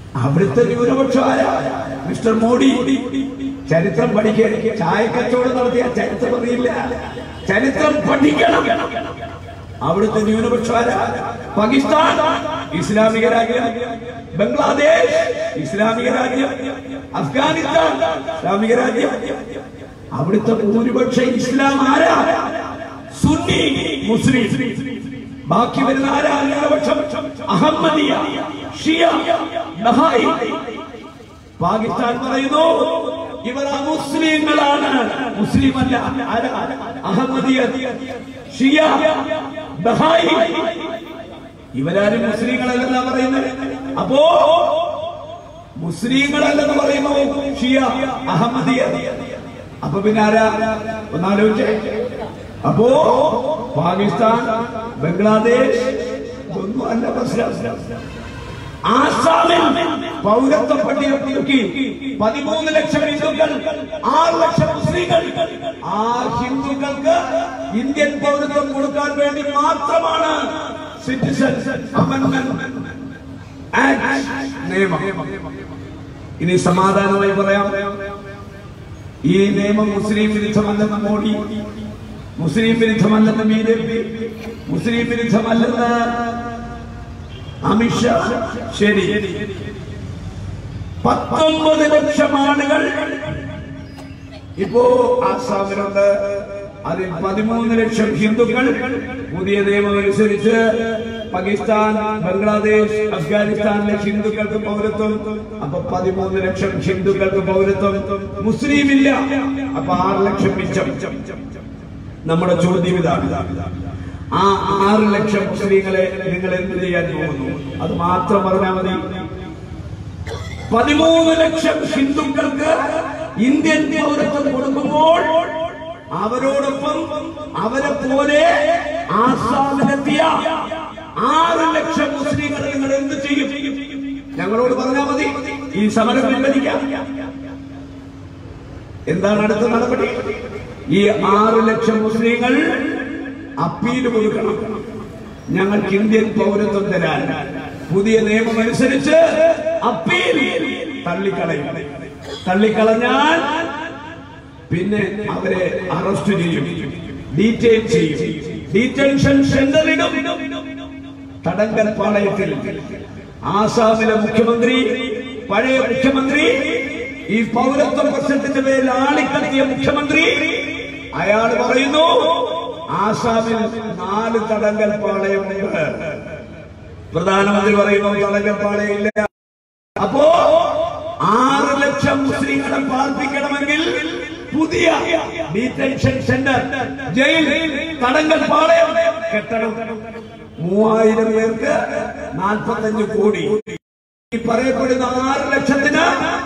അവിടുത്തെ ന്യൂനപക്ഷം ആരാ മിസ്റ്റർ മോഡി ചരിത്രം പഠിക്കാൻ ചായ കച്ചവടം നടത്തിയ ചരിത്രം അറിയില്ല ചരിത്രം പഠിക്കണം അവിടുത്തെ ന്യൂനപക്ഷം ആരാ പാകിസ്ഥാൻ ഇസ്ലാമിക രാജ്യം ബംഗ്ലാദേശ് ഇസ്ലാമിക രാജ്യം അഫ്ഗാനിസ്ഥാൻ ഇസ്ലാമിക രാജ്യം അവിടുത്തെ ഭൂരിപക്ഷം ഇസ്ലാം ആരാ സുന്നി മുസ്ലിം ബാക്കി വരുന്ന ആരാ ന്യൂനപക്ഷം അഹമ്മദിയ ഷിയ ബഹായി പാകിസ്ഥാൻ പറയുന്നു ഇവർ മുസ്ലിങ്ങളാണ് മുസ്ലിം അല്ല ആരാ? അഹമ്മദിയ ഷിയ ബഹായി ഇവരാരും മുസ്ലിങ്ങളല്ലെന്നാ പറയുന്നത് അപ്പോ മുസ്ലിങ്ങളല്ലെന്ന് പറയുന്നു ഷിയ അഹമ്മദിയ അപ്പൊ പിന്നെ ആരാ ഒന്നാലോചിച്ചേ അപ്പോ പാകിസ്ഥാൻ ബംഗ്ലാദേശ് ഇതൊന്നും അല്ല പ്രശ്നം ആസാമിൽ പൗരത്വ പട്ടിക നോക്കി പതിമൂന്ന് ലക്ഷം ഹിന്ദുക്കൾ ആറ് ലക്ഷം മുസ്ലിങ്ങൾ ആ ഹിന്ദുക്കൾക്ക് ഇന്ത്യൻ പൗരത്വം കൊടുക്കാൻ വേണ്ടി മാത്രമാണ് സിറ്റിസൺ അമെന്റ്മെന്റ് ആക്ട് നിയമം ഇനി സമാധാനമായി പറയാം ഈ നിയമം മുസ്ലിം വിരുദ്ധമല്ലെന്ന് മോഡി മുസ്ലിം വിരുദ്ധമല്ലെന്ന് ബി ജെ പി മുസ്ലിം വിരുദ്ധമല്ലെന്ന് അമിത്ഷാ ശരി പത്തൊമ്പത് ലക്ഷം ആളുകൾ ഇപ്പോ ആസാമിലുണ്ട് അതിൽ പതിമൂന്ന് ലക്ഷം ഹിന്ദുക്കൾ പുതിയ നിയമം അനുസരിച്ച് പാകിസ്ഥാൻ ബംഗ്ലാദേശ് അഫ്ഗാനിസ്ഥാനിലെ ഹിന്ദുക്കൾക്ക് പൗരത്വം അപ്പൊ പതിമൂന്ന് ലക്ഷം ഹിന്ദുക്കൾക്ക് പൗരത്വം മുസ്ലിം ഇല്ല അപ്പൊ ആറ് ലക്ഷം മിച്ചം നമ്മുടെ ചോദ്യം ഇതാണ് ആ ആറ് ലക്ഷം മുസ്ലിങ്ങളെ നിങ്ങൾ എന്ത് ചെയ്യാൻ പോകുന്നു അത് മാത്രം പറഞ്ഞാൽ മതി പതിമൂന്ന് ലക്ഷം ഹിന്ദുക്കൾക്ക് ഇന്ത്യൻ പൗരത്വം കൊടുക്കുമ്പോൾ അവരോടൊപ്പം അവരെ പോലെ ആസാമിലെത്തിയ ആറ് ലക്ഷം മുസ്ലിങ്ങളെ നിങ്ങൾ എന്ത് ചെയ്യും ഞങ്ങളോട് പറഞ്ഞാൽ മതി ഈ സമരം പിൻവലിക്കാം എന്താണ് അടുത്ത നടപടി ഈ ആറ് ലക്ഷം മുസ്ലിങ്ങൾ അപ്പീൽ കൊടുക്കണം ഞങ്ങൾക്ക് ഇന്ത്യൻ പൗരത്വം തരാൻ പുതിയ നിയമം അനുസരിച്ച് അപ്പീൽ തള്ളിക്കളയും തള്ളിക്കളഞ്ഞാൽ പിന്നെ അവരെ അറസ്റ്റ് ചെയ്യും ഡീറ്റെയിൻ ചെയ്യും ഡീറ്റൻഷൻ സെന്ററിലും തടങ്കൽ പാളയത്തിൽ ആസാമിലെ മുഖ്യമന്ത്രി പഴയ മുഖ്യമന്ത്രി ഈ പൗരത്വ പ്രശ്നത്തിന്റെ പേരിൽ ആളിക്കത്തിയ മുഖ്യമന്ത്രി അയാൾ പറയുന്നു ആസാമിൽ നാല് തടങ്കൽ പാളയമുണ്ട് പ്രധാനമന്ത്രി പറയുന്നു തടങ്കൽ പാളയില്ല അപ്പോ ആറ് ലക്ഷം മുസ്ലിങ്ങളെ പാർപ്പിക്കണമെങ്കിൽ പുതിയ ഡീറ്റൻഷൻ സെന്റർ ജയിൽ തടങ്കൽ പാളയം കെട്ടണം മൂവായിരം പേർക്ക് നാൽപ്പത്തഞ്ച് കോടി ഈ പറയപ്പെടുന്ന ആറ് ലക്ഷത്തിന്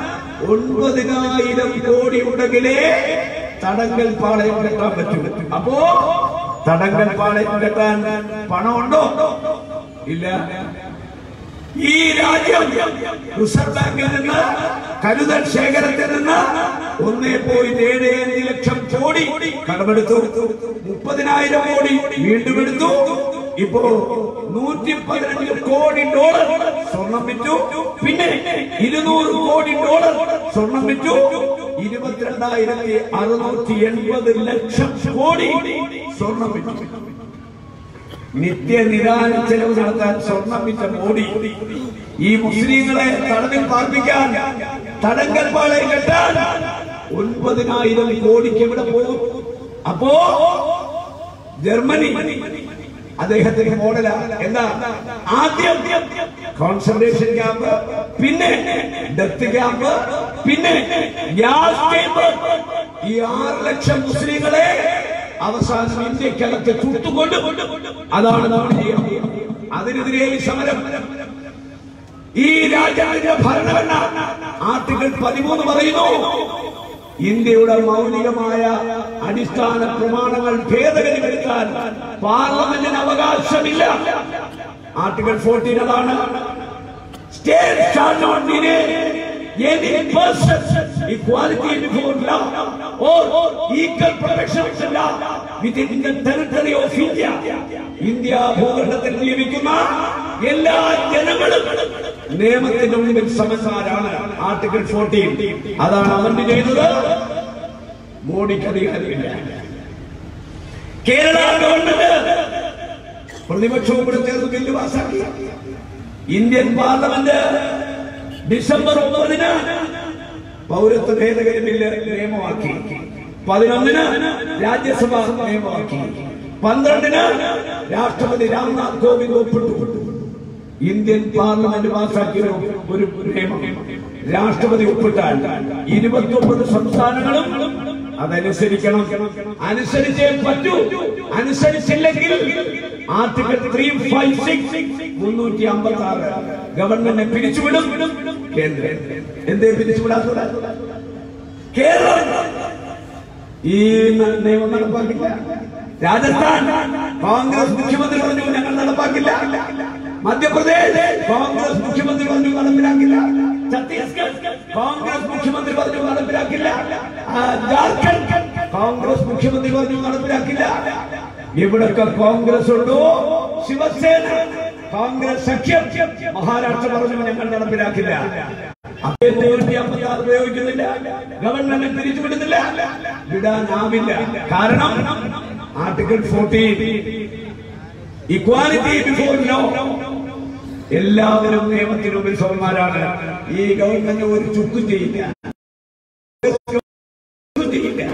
ഒൻപതിനായിരം കോടി ഉണ്ടെങ്കിലേ തടങ്കൽ പാളയം കെട്ടാൻ പറ്റൂ അപ്പോ തടങ്കൽ പാളയം കെട്ടാൻ പണമുണ്ടോ ഇല്ല ഈ രാജ്യം റിസർവ് ബാങ്കിൽ നിന്ന് കരുതൽ ശേഖരത്തിൽ നിന്ന് ഒന്നേ പോയിന്റ് ഏഴ് അഞ്ച് ലക്ഷം കോടി കടമെടുത്തു മുപ്പതിനായിരം കോടി വീണ്ടും എടുത്തു ഇപ്പോ നൂറ്റി പതിനഞ്ച് കോടി ഡോളർ സ്വർണം വിറ്റു പിന്നെ ഇരുന്നൂറ് കോടി ഡോളർ സ്വർണം വിറ്റു ഇരുപത്തിരണ്ടായിരത്തി അറുന്നൂറ്റി എൺപത് ലക്ഷം കോടി സ്വർണം വിറ്റു നിത്യനിദാന ചെലവ് നടത്താൻ സ്വർണം വിറ്റ മോഡി ഈ മുസ്ലിങ്ങളെ തടവിൽ പാർപ്പിക്കാൻ തടങ്കൽ പാളയം കെട്ടാൻ ഒൻപതിനായിരം കോടിക്ക് ഇവിടെ പോകും അപ്പോ ജർമ്മനി അദ്ദേഹത്തിന്റെ മോഡലാ എന്താ ആദ്യം കോൺസെൻട്രേഷൻ ക്യാമ്പ് പിന്നെ ഡെത്ത് ക്യാമ്പ് പിന്നെ ഗ്യാസ് ക്യാമ്പ് ഈ ആറ് ലക്ഷം മുസ്ലിങ്ങളെ അവസാനം ഇന്ത്യക്കകത്ത് ചുട്ടുകൊണ്ട് അതാണ് നമ്മൾ ചെയ്യുന്നത് അതിനെതിരെ ഈ സമരം ഈ രാജ്യത്തിന്റെ ഭരണഘടന ആർട്ടിക്കിൾ പതിമൂന്ന് പറയുന്നു ഇന്ത്യയുടെ മൗലികമായ അടിസ്ഥാന പ്രമാണങ്ങൾ ഭേദഗതി വരുത്താൻ പാർലമെന്റിന് അവകാശമില്ല ആർട്ടിക്കിൾ ഫോർട്ടീൻ അതാണ് state shall not deny any person equality before law or equal protection of the law within the territory of India. India ഭൂഖണ്ഡത്തിൽ ജീവിക്കുന്ന എല്ലാ ജനങ്ങളും നിയമത്തിന്റെ മുമ്പിൽ സമന്മാരാണ് ആർട്ടിക്കിൾ ഫോർട്ടീൻ അതാണ് അവന്റെ ചെയ്തത് മോഡിക്ക് അധികാരമില്ല കേരള ഗവൺമെന്റ് പ്രതിപക്ഷവും കൂടെ ചേർന്ന് ബില്ല് പാസാക്കി ഇന്ത്യൻ പാർലമെന്റ് ഡിസംബർ ഒമ്പതിന് പൗരത്വ ഭേദഗതി ബില്ല് നിയമമാക്കി പതിനൊന്നിന് രാജ്യസഭ നിയമമാക്കി പന്ത്രണ്ടിന് രാഷ്ട്രപതി രാംനാഥ് കോവിന്ദ് ഒപ്പിട്ടു ഇന്ത്യൻ പാർലമെന്റ് പാസാക്കിയ ഒരു- ഒരു നിയമം രാഷ്ട്രപതി ഒപ്പിട്ടാൽ ഇരുപത്തി ഒമ്പത് സംസ്ഥാനങ്ങളും അതനുസരിക്കണം അനുസരിച്ചേ പറ്റൂ അനുസരിച്ചില്ലെങ്കിൽ ആർട്ടിക്കിൾ ത്രീ ഫൈവ് സിക്സ് മുന്നൂറ്റി അമ്പത്തി ആറ് ഗവൺമെന്റിനെ പിരിച്ചുവിടും കേന്ദ്രം എന്തേ പിരിച്ചുവിടാത്തത് കേരളം ഈ ന- നിയമം നടപ്പാക്കില്ല രാജസ്ഥാൻ കോൺഗ്രസ് മുഖ്യമന്ത്രി പറഞ്ഞു ഞങ്ങൾ നടപ്പാക്കില്ല മധ്യപ്രദേശ് കോൺഗ്രസ് മുഖ്യമന്ത്രി പറഞ്ഞു നടപ്പിലാക്കില്ല ഛത്തീസ്ഗഡ് കോൺഗ്രസ് മുഖ്യമന്ത്രി പറഞ്ഞു നടപ്പിലാക്കില്ല ആ, ജാർഖണ്ഡ് കോൺഗ്രസ് മുഖ്യമന്ത്രി പറഞ്ഞു നടപ്പിലാക്കില്ല ഇവിടൊക്കെ കോൺഗ്രസ് ഉണ്ടോ ശിവസേന കോൺഗ്രസ് സഖ്യം മഹാരാഷ്ട്ര പറഞ്ഞു ഞങ്ങൾ നടപ്പിലാക്കില്ല അദ്ദേഹത്തെ വേണ്ടി അമ്പത്താറ് ഉപയോഗിക്കുന്നില്ല ഗവൺമെന്റ് പിരിച്ചുവിടുന്നില്ല വിടാനാവില്ല കാരണം article fourteen equality before law എല്ലാവരും നിയമത്തിന് മുമ്പിൽ സമന്മാരാണ് ഈ ഗവൺമെന്റ് ഒരു ചുക്കും ചെയ്യില്ല ചുക്കും ചെയ്യില്ല.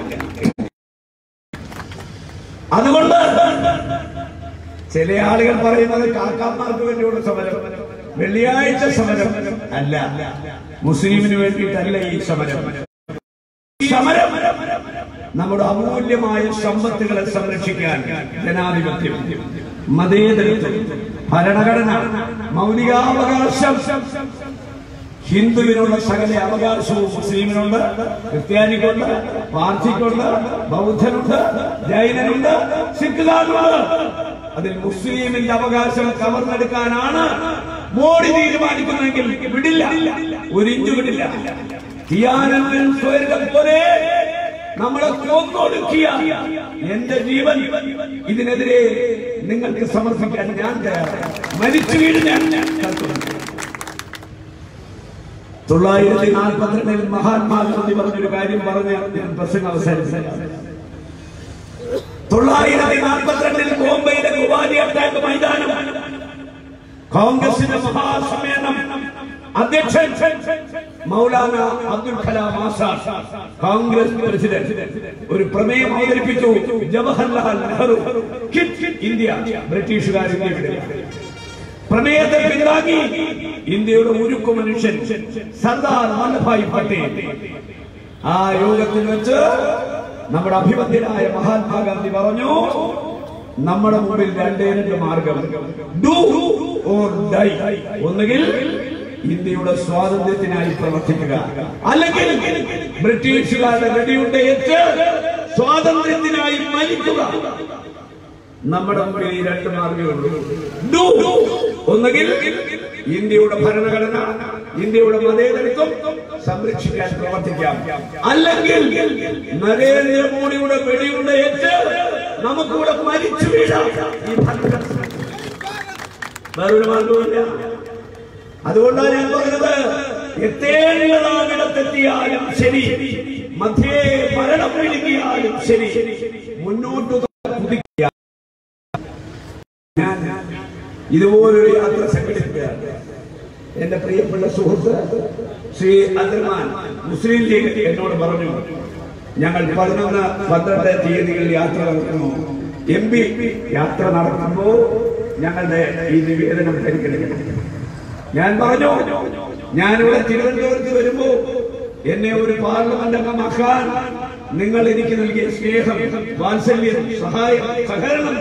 അതുകൊണ്ട് ചില ആളുകൾ പറയുന്നത് കാക്കാന്മാർക്ക് വേണ്ടിയുള്ള സമരം വെള്ളിയാഴ്ച സമരം അല്ല മുസ്ലിമിന് വേണ്ടിയിട്ടല്ല ഈ സമരം ഈ സമരം നമ്മുടെ അമൂല്യമായ സമ്പത്തുകളെ സംരക്ഷിക്കാൻ ജനാധിപത്യം മതേതരത്വം ഭരണഘടന മൗലികാവകാശം ഹിന്ദുവിനുള്ള സകല അവകാശവും മുസ്ലിമിനുണ്ട് ക്രിസ്ത്യാനിക്കുണ്ട് പാർസിക്കുണ്ട് ബൗദ്ധനുണ്ട് ജൈനനുണ്ട് സിഖുകാരുണ്ട് അതിൽ മുസ്ലിമിന്റെ അവകാശം കവർന്നെടുക്കാനാണ് മോഡി തീരുമാനിക്കുന്നതെങ്കിൽ വിടില്ല ഒരു ഇഞ്ചു വിടില്ല തിയാനന്ദൻ സ്വർഗം പോലെ നമ്മളെ കൊന്നൊടുക്കിയ എന്റെ ജീവൻ ഇതിനെതിരെ നിങ്ങൾക്ക് സമർപ്പിക്കാൻ ഞാൻ തയ്യാറാണ് മരിച്ചു വീട് ഞാൻ കത്തുന്നു തൊള്ളായിരത്തി നാൽപ്പത്തിരണ്ടിൽ മഹാത്മാഗാന്ധി പറഞ്ഞൊരു കാര്യം പറഞ്ഞ് ഞാൻ പ്രസംഗം അവസാനിപ്പിച്ചു തൊള്ളായിരത്തി നാൽപ്പത്തിരണ്ടിൽ ബോംബെയിലെ ഗുവാലി അറ്റാക്ക് മൈതാനം കോൺഗ്രസിന്റെ മഹാസമ്മേളനം അധ്യക്ഷൻ മൗലാന അബ്ദുൽ കലാം ആസാദ് കോൺഗ്രസ് പ്രസിഡന്റ് ഒരു പ്രമേയം അവതരിപ്പിച്ചു ജവഹർലാൽ നെഹ്റു ക്വിറ്റ് ഇന്ത്യ ബ്രിട്ടീഷുകാർ ഇന്ത്യ വിടുക പ്രമേയത്തെ പിന്താങ്ങി ഇന്ത്യയുടെ ഉരുക്കു മനുഷ്യൻ സർദാർ വല്ലഭായ് പട്ടേൽ ആ യോഗത്തിൽ വെച്ച് നമ്മുടെ അഭിമന്യനായ മഹാത്മാഗാന്ധി പറഞ്ഞു നമ്മുടെ മുമ്പിൽ രണ്ടേ രണ്ട് മാർഗം ഡു ഓർ ഡൈ ഒന്നുകിൽ ഇന്ത്യയുടെ സ്വാതന്ത്ര്യത്തിനായി പ്രവർത്തിക്കുക അല്ലെങ്കിൽ ബ്രിട്ടീഷുകാരുടെ വെടിയുണ്ടേറ്റ് സ്വാതന്ത്ര്യത്തിനായി മരിക്കുക നമ്മുടെ മുമ്പിൽ ഈ രണ്ട് മാർഗമുള്ളൂ ഡു ഒന്നുകിൽ ഇന്ത്യയുടെ ഭരണഘടന ഇന്ത്യയുടെ മതേതരത്വം സംരക്ഷിക്കാൻ പ്രവർത്തിക്കാം അല്ലെങ്കിൽ നരേന്ദ്രമോദിയുടെ വെടിയുടെ ഏറ്റ് നമുക്കിവിടെ മരിച്ചു വീഴാം ഈ ഭരണഘടന വേറൊരു മാർഗമില്ല അതുകൊണ്ടാണ് ഞാൻ പറഞ്ഞത് എത്തേണ്ടതാമിടത്തെത്തിയാലും ശരി മധ്യേ മരണം വിഴുങ്ങിയാലും ശരി മുന്നോട്ട് കുതിക്കുക ഞാൻ ഇതുപോലൊരു യാത്ര സംഘടിപ്പിക്കുകയാണ് എന്റെ പ്രിയപ്പെട്ട സുഹൃത്ത് ശ്രീ അദ്രമാൻ മുസ്ലിം ലീഗ് എന്നോട് പറഞ്ഞു ഞങ്ങൾ പതിനൊന്ന് പന്ത്രണ്ട് തീയതികളിൽ യാത്ര നടത്തുന്നു എം പി യാത്ര നടത്തുമ്പോൾ ഞങ്ങളുടെ ഈ നിവേദനം പരിഗണിക്കണം ഞാൻ പറഞ്ഞു ഞാനിവിടെ തിരുവനന്തപുരത്ത് വരുമ്പോ എന്നെ ഒരു പാർലമെന്റ് അംഗമാക്കാൻ നിങ്ങൾ എനിക്ക് നൽകിയ സ്നേഹം വാത്സല്യം സഹായം സഹകരണം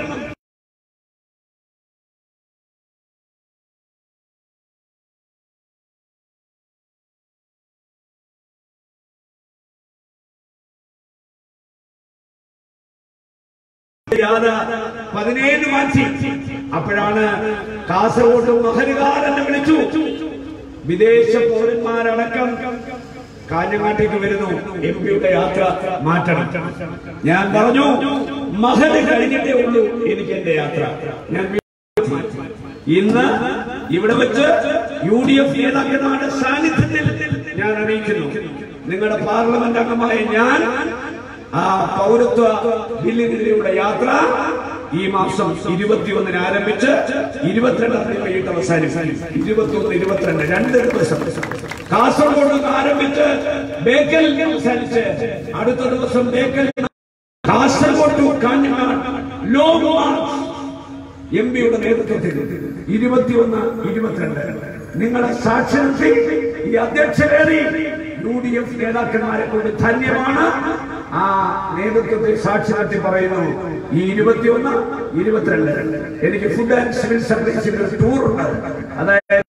യാത പതിനേഴ് മാറ്റി അപ്പോഴാണ് കാസർഗോഡ് മഹരുകാർ എന്നെ വിളിച്ചു വിദേശ പൗരന്മാരടക്കം കാഞ്ഞങ്ങാട്ടേക്ക് വരുന്നു എം പിയുടെ യാത്ര മാറ്റണം ഞാൻ പറഞ്ഞു മഹല് കഴിഞ്ഞിട്ടേ ഉള്ളൂ എനിക്ക് എന്റെ യാത്ര ഞാൻ ഇന്ന് ഇവിടെ വെച്ച് യു ഡി എഫ് നേതാക്കന്മാരുടെ സാന്നിധ്യത്തിൽ ഞാൻ അറിയിക്കുന്നു നിങ്ങളുടെ പാർലമെന്റ് അംഗമായ ഞാൻ ആ പൗരത്വ ബില്ലിനെതിരെയുള്ള യാത്ര ഈ മാസം ഇരുപത്തിയൊന്നിന് ആരംഭിച്ച് ഇരുപത്തിരണ്ടാം തീയതി വൈകിട്ട് അവസാനിക്കും ഇരുപത്തിയൊന്ന് ഇരുപത്തിരണ്ട് രണ്ട് ദിവസം കാസർഗോഡ് നിന്ന് ആരംഭിച്ച് ബേക്കൽ അവസാനിച്ച് അടുത്ത ദിവസം Bekal Kasaragod to Kanhangad long march M പിയുടെ നേതൃത്വത്തിൽ ഇരുപത്തിയൊന്ന് ഇരുപത്തിരണ്ട് നിങ്ങളെ സാക്ഷി നിർത്തി ഈ അധ്യക്ഷരേറി യു ഡി എഫ് നേതാക്കന്മാരെ കൊണ്ട് ധന്യമാണ് ആ നേതൃത്വത്തിൽ സാക്ഷി നിർത്തി പറയുന്നു ഈ ഇരുപത്തിയൊന്ന് ഇരുപത്തിരണ്ട് എനിക്ക് ഫുഡ് ആൻഡ് സിവിൽ സപ്ലൈസിന്റെ ഒരു ടൂർ ഉണ്ട് അതായത്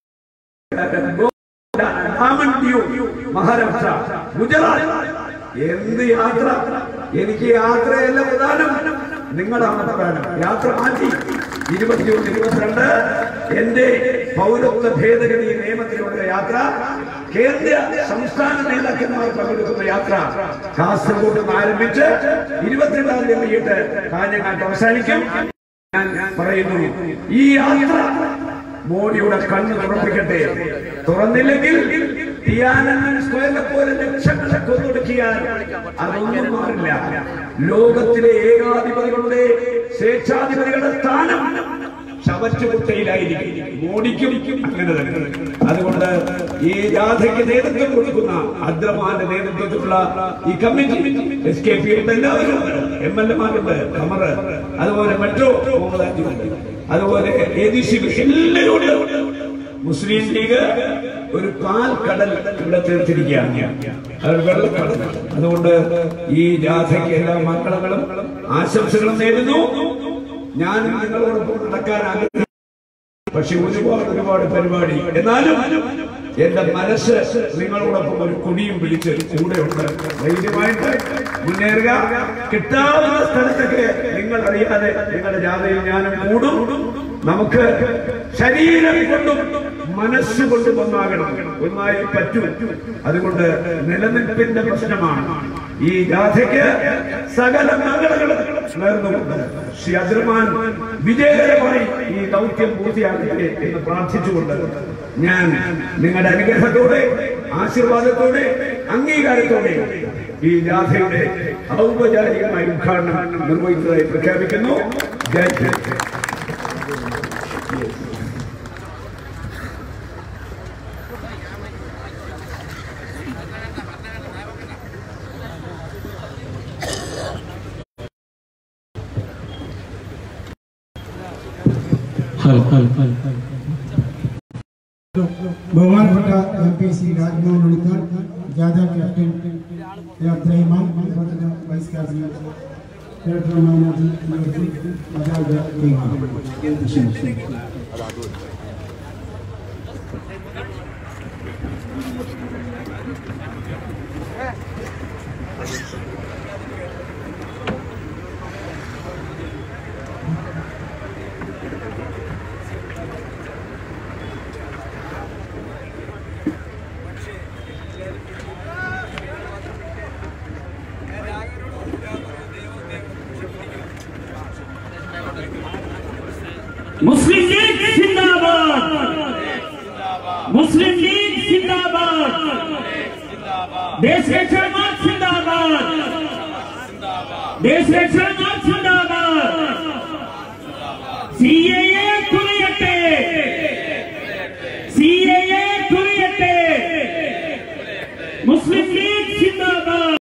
ഡാമൻ ഡ്യൂ മഹാരാഷ്ട്ര ഗുജറാത്ത് എന്ത് യാത്ര എനിക്ക് യാത്രയല്ല പ്രധാനം നിങ്ങളാണ് പ്രധാനം യാത്ര മാറ്റി ഇരുപത്തിയൊന്ന് ഇരുപത്തിരണ്ട് എന്റെ പൗരത്വ ഭേദഗതി നിയമത്തിലുള്ള യാത്ര കേന്ദ്ര സംസ്ഥാന നേതാക്കന്മാർ പങ്കെടുക്കുന്ന യാത്ര കാസർഗോഡ് നിന്ന് ആരംഭിച്ച് ഇരുപത്തിരണ്ടാം തീയതി വൈകിട്ട് കാഞ്ഞങ്ങാട്ട് അവസാനിക്കും ഞാൻ പറയുന്നു ഈ യാത്ര മോഡിയുടെ കണ്ണ് തുറപ്പിക്കട്ടെ തുറന്നില്ലെങ്കിൽ തിയാനന്ദൻ സ്ക്വയറിനെ പോലെ ലക്ഷങ്ങളെ കൊന്നൊടുക്കിയാൽ അതൊന്നും മാറില്ല ലോകത്തിലെ ഏകാധിപതികളുടെ സ്വേച്ഛാധിപതികളുടെ സ്ഥാനം ചവറ്റുകുട്ടയിലായിരിക്കും മോഡിക്കും അങ്ങനെ തന്നെ അതുകൊണ്ട് ഈ ജാഥയ്ക്ക് നേതൃത്വം കൊടുക്കുന്ന അദ്രമാന്റെ നേതൃത്വത്തിലുള്ള ഈ കമ്മിറ്റി എസ് കെ പി എല്ലാവരും എം എൽ എമാരുണ്ട് കമർ അതുപോലെ മെട്രോ മുഹമ്മദ് അതുപോലെ എ ഡി സി എല്ലാവരും ഉണ്ട് മുസ്ലിം ലീഗ് ഒരു പാൽ കടൽ ഇവിടെ തീർത്തിരിക്കുകയാണ് അത് വെള്ളക്കടൽ അതുകൊണ്ട് ഈ ജാഥയ്ക്ക് എല്ലാ മംഗളങ്ങളും ആശംസകളും നേരുന്നു ഞാൻ നിങ്ങളോടൊപ്പം നടക്കാൻ ആഗ്രഹിക്കുന്നു പക്ഷെ ഒരുപാട് ഒരുപാട് പരിപാടി എന്നാലും എന്റെ മനസ്സ് നിങ്ങളോടൊപ്പം ഒരു കൊടിയും പിടിച്ച് കൂടെയുണ്ട് ധൈര്യമായിട്ട് മുന്നേറുക കിട്ടാവുന്ന സ്ഥലത്തൊക്കെ നിങ്ങൾ അറിയാതെ നിങ്ങളുടെ ജാഥയിൽ ഞാനും കൂടും നമുക്ക് ശരീരം കൊണ്ടും മനസ്സുകൊണ്ടും ഒന്നാകണം ഒന്നായി പറ്റൂ അതുകൊണ്ട് നിലനിൽപ്പിന്റെ പ്രശ്നമാണ് ഈ ജാഥയ്ക്ക് സകല മംഗളങ്ങളും നേർന്നുകൊണ്ട് ശ്രീ അബ്ദുറഹ്മാൻ വിജയകരമായി ഈ ദൗത്യം പൂർത്തിയാക്കട്ടെ എന്ന് പ്രാർത്ഥിച്ചുകൊണ്ട് ഞാൻ നിങ്ങളുടെ അനുഗ്രഹത്തോടെ ആശീർവാദത്തോടെ അംഗീകാരത്തോടെ ഈ ജാഥയുടെ ഔപചാരികമായ ഉദ്ഘാടനം നിർവഹിച്ചതായി പ്രഖ്യാപിക്കുന്നു ജയ് ഹിന്ദ് ഹലോ ഹലോ ഹലോ ബഹുമാനപ്പെട്ട M P C Rajmohan Unnithan ജാഥ ക്യാപ്റ്റൻ എ അബ്ദുറഹിമാൻ അതുപോലെ തന്നെ വൈസ് ക്യാപ്റ്റൻ ഡയറക്ടർ മാനാജി മജാദ് मुस्लिम लीग जिंदाबाद मुस्लिम लीग जिंदाबाद देश रक्षा मार्च जिंदाबाद देश रक्षा मार्च जिंदाबाद सीएए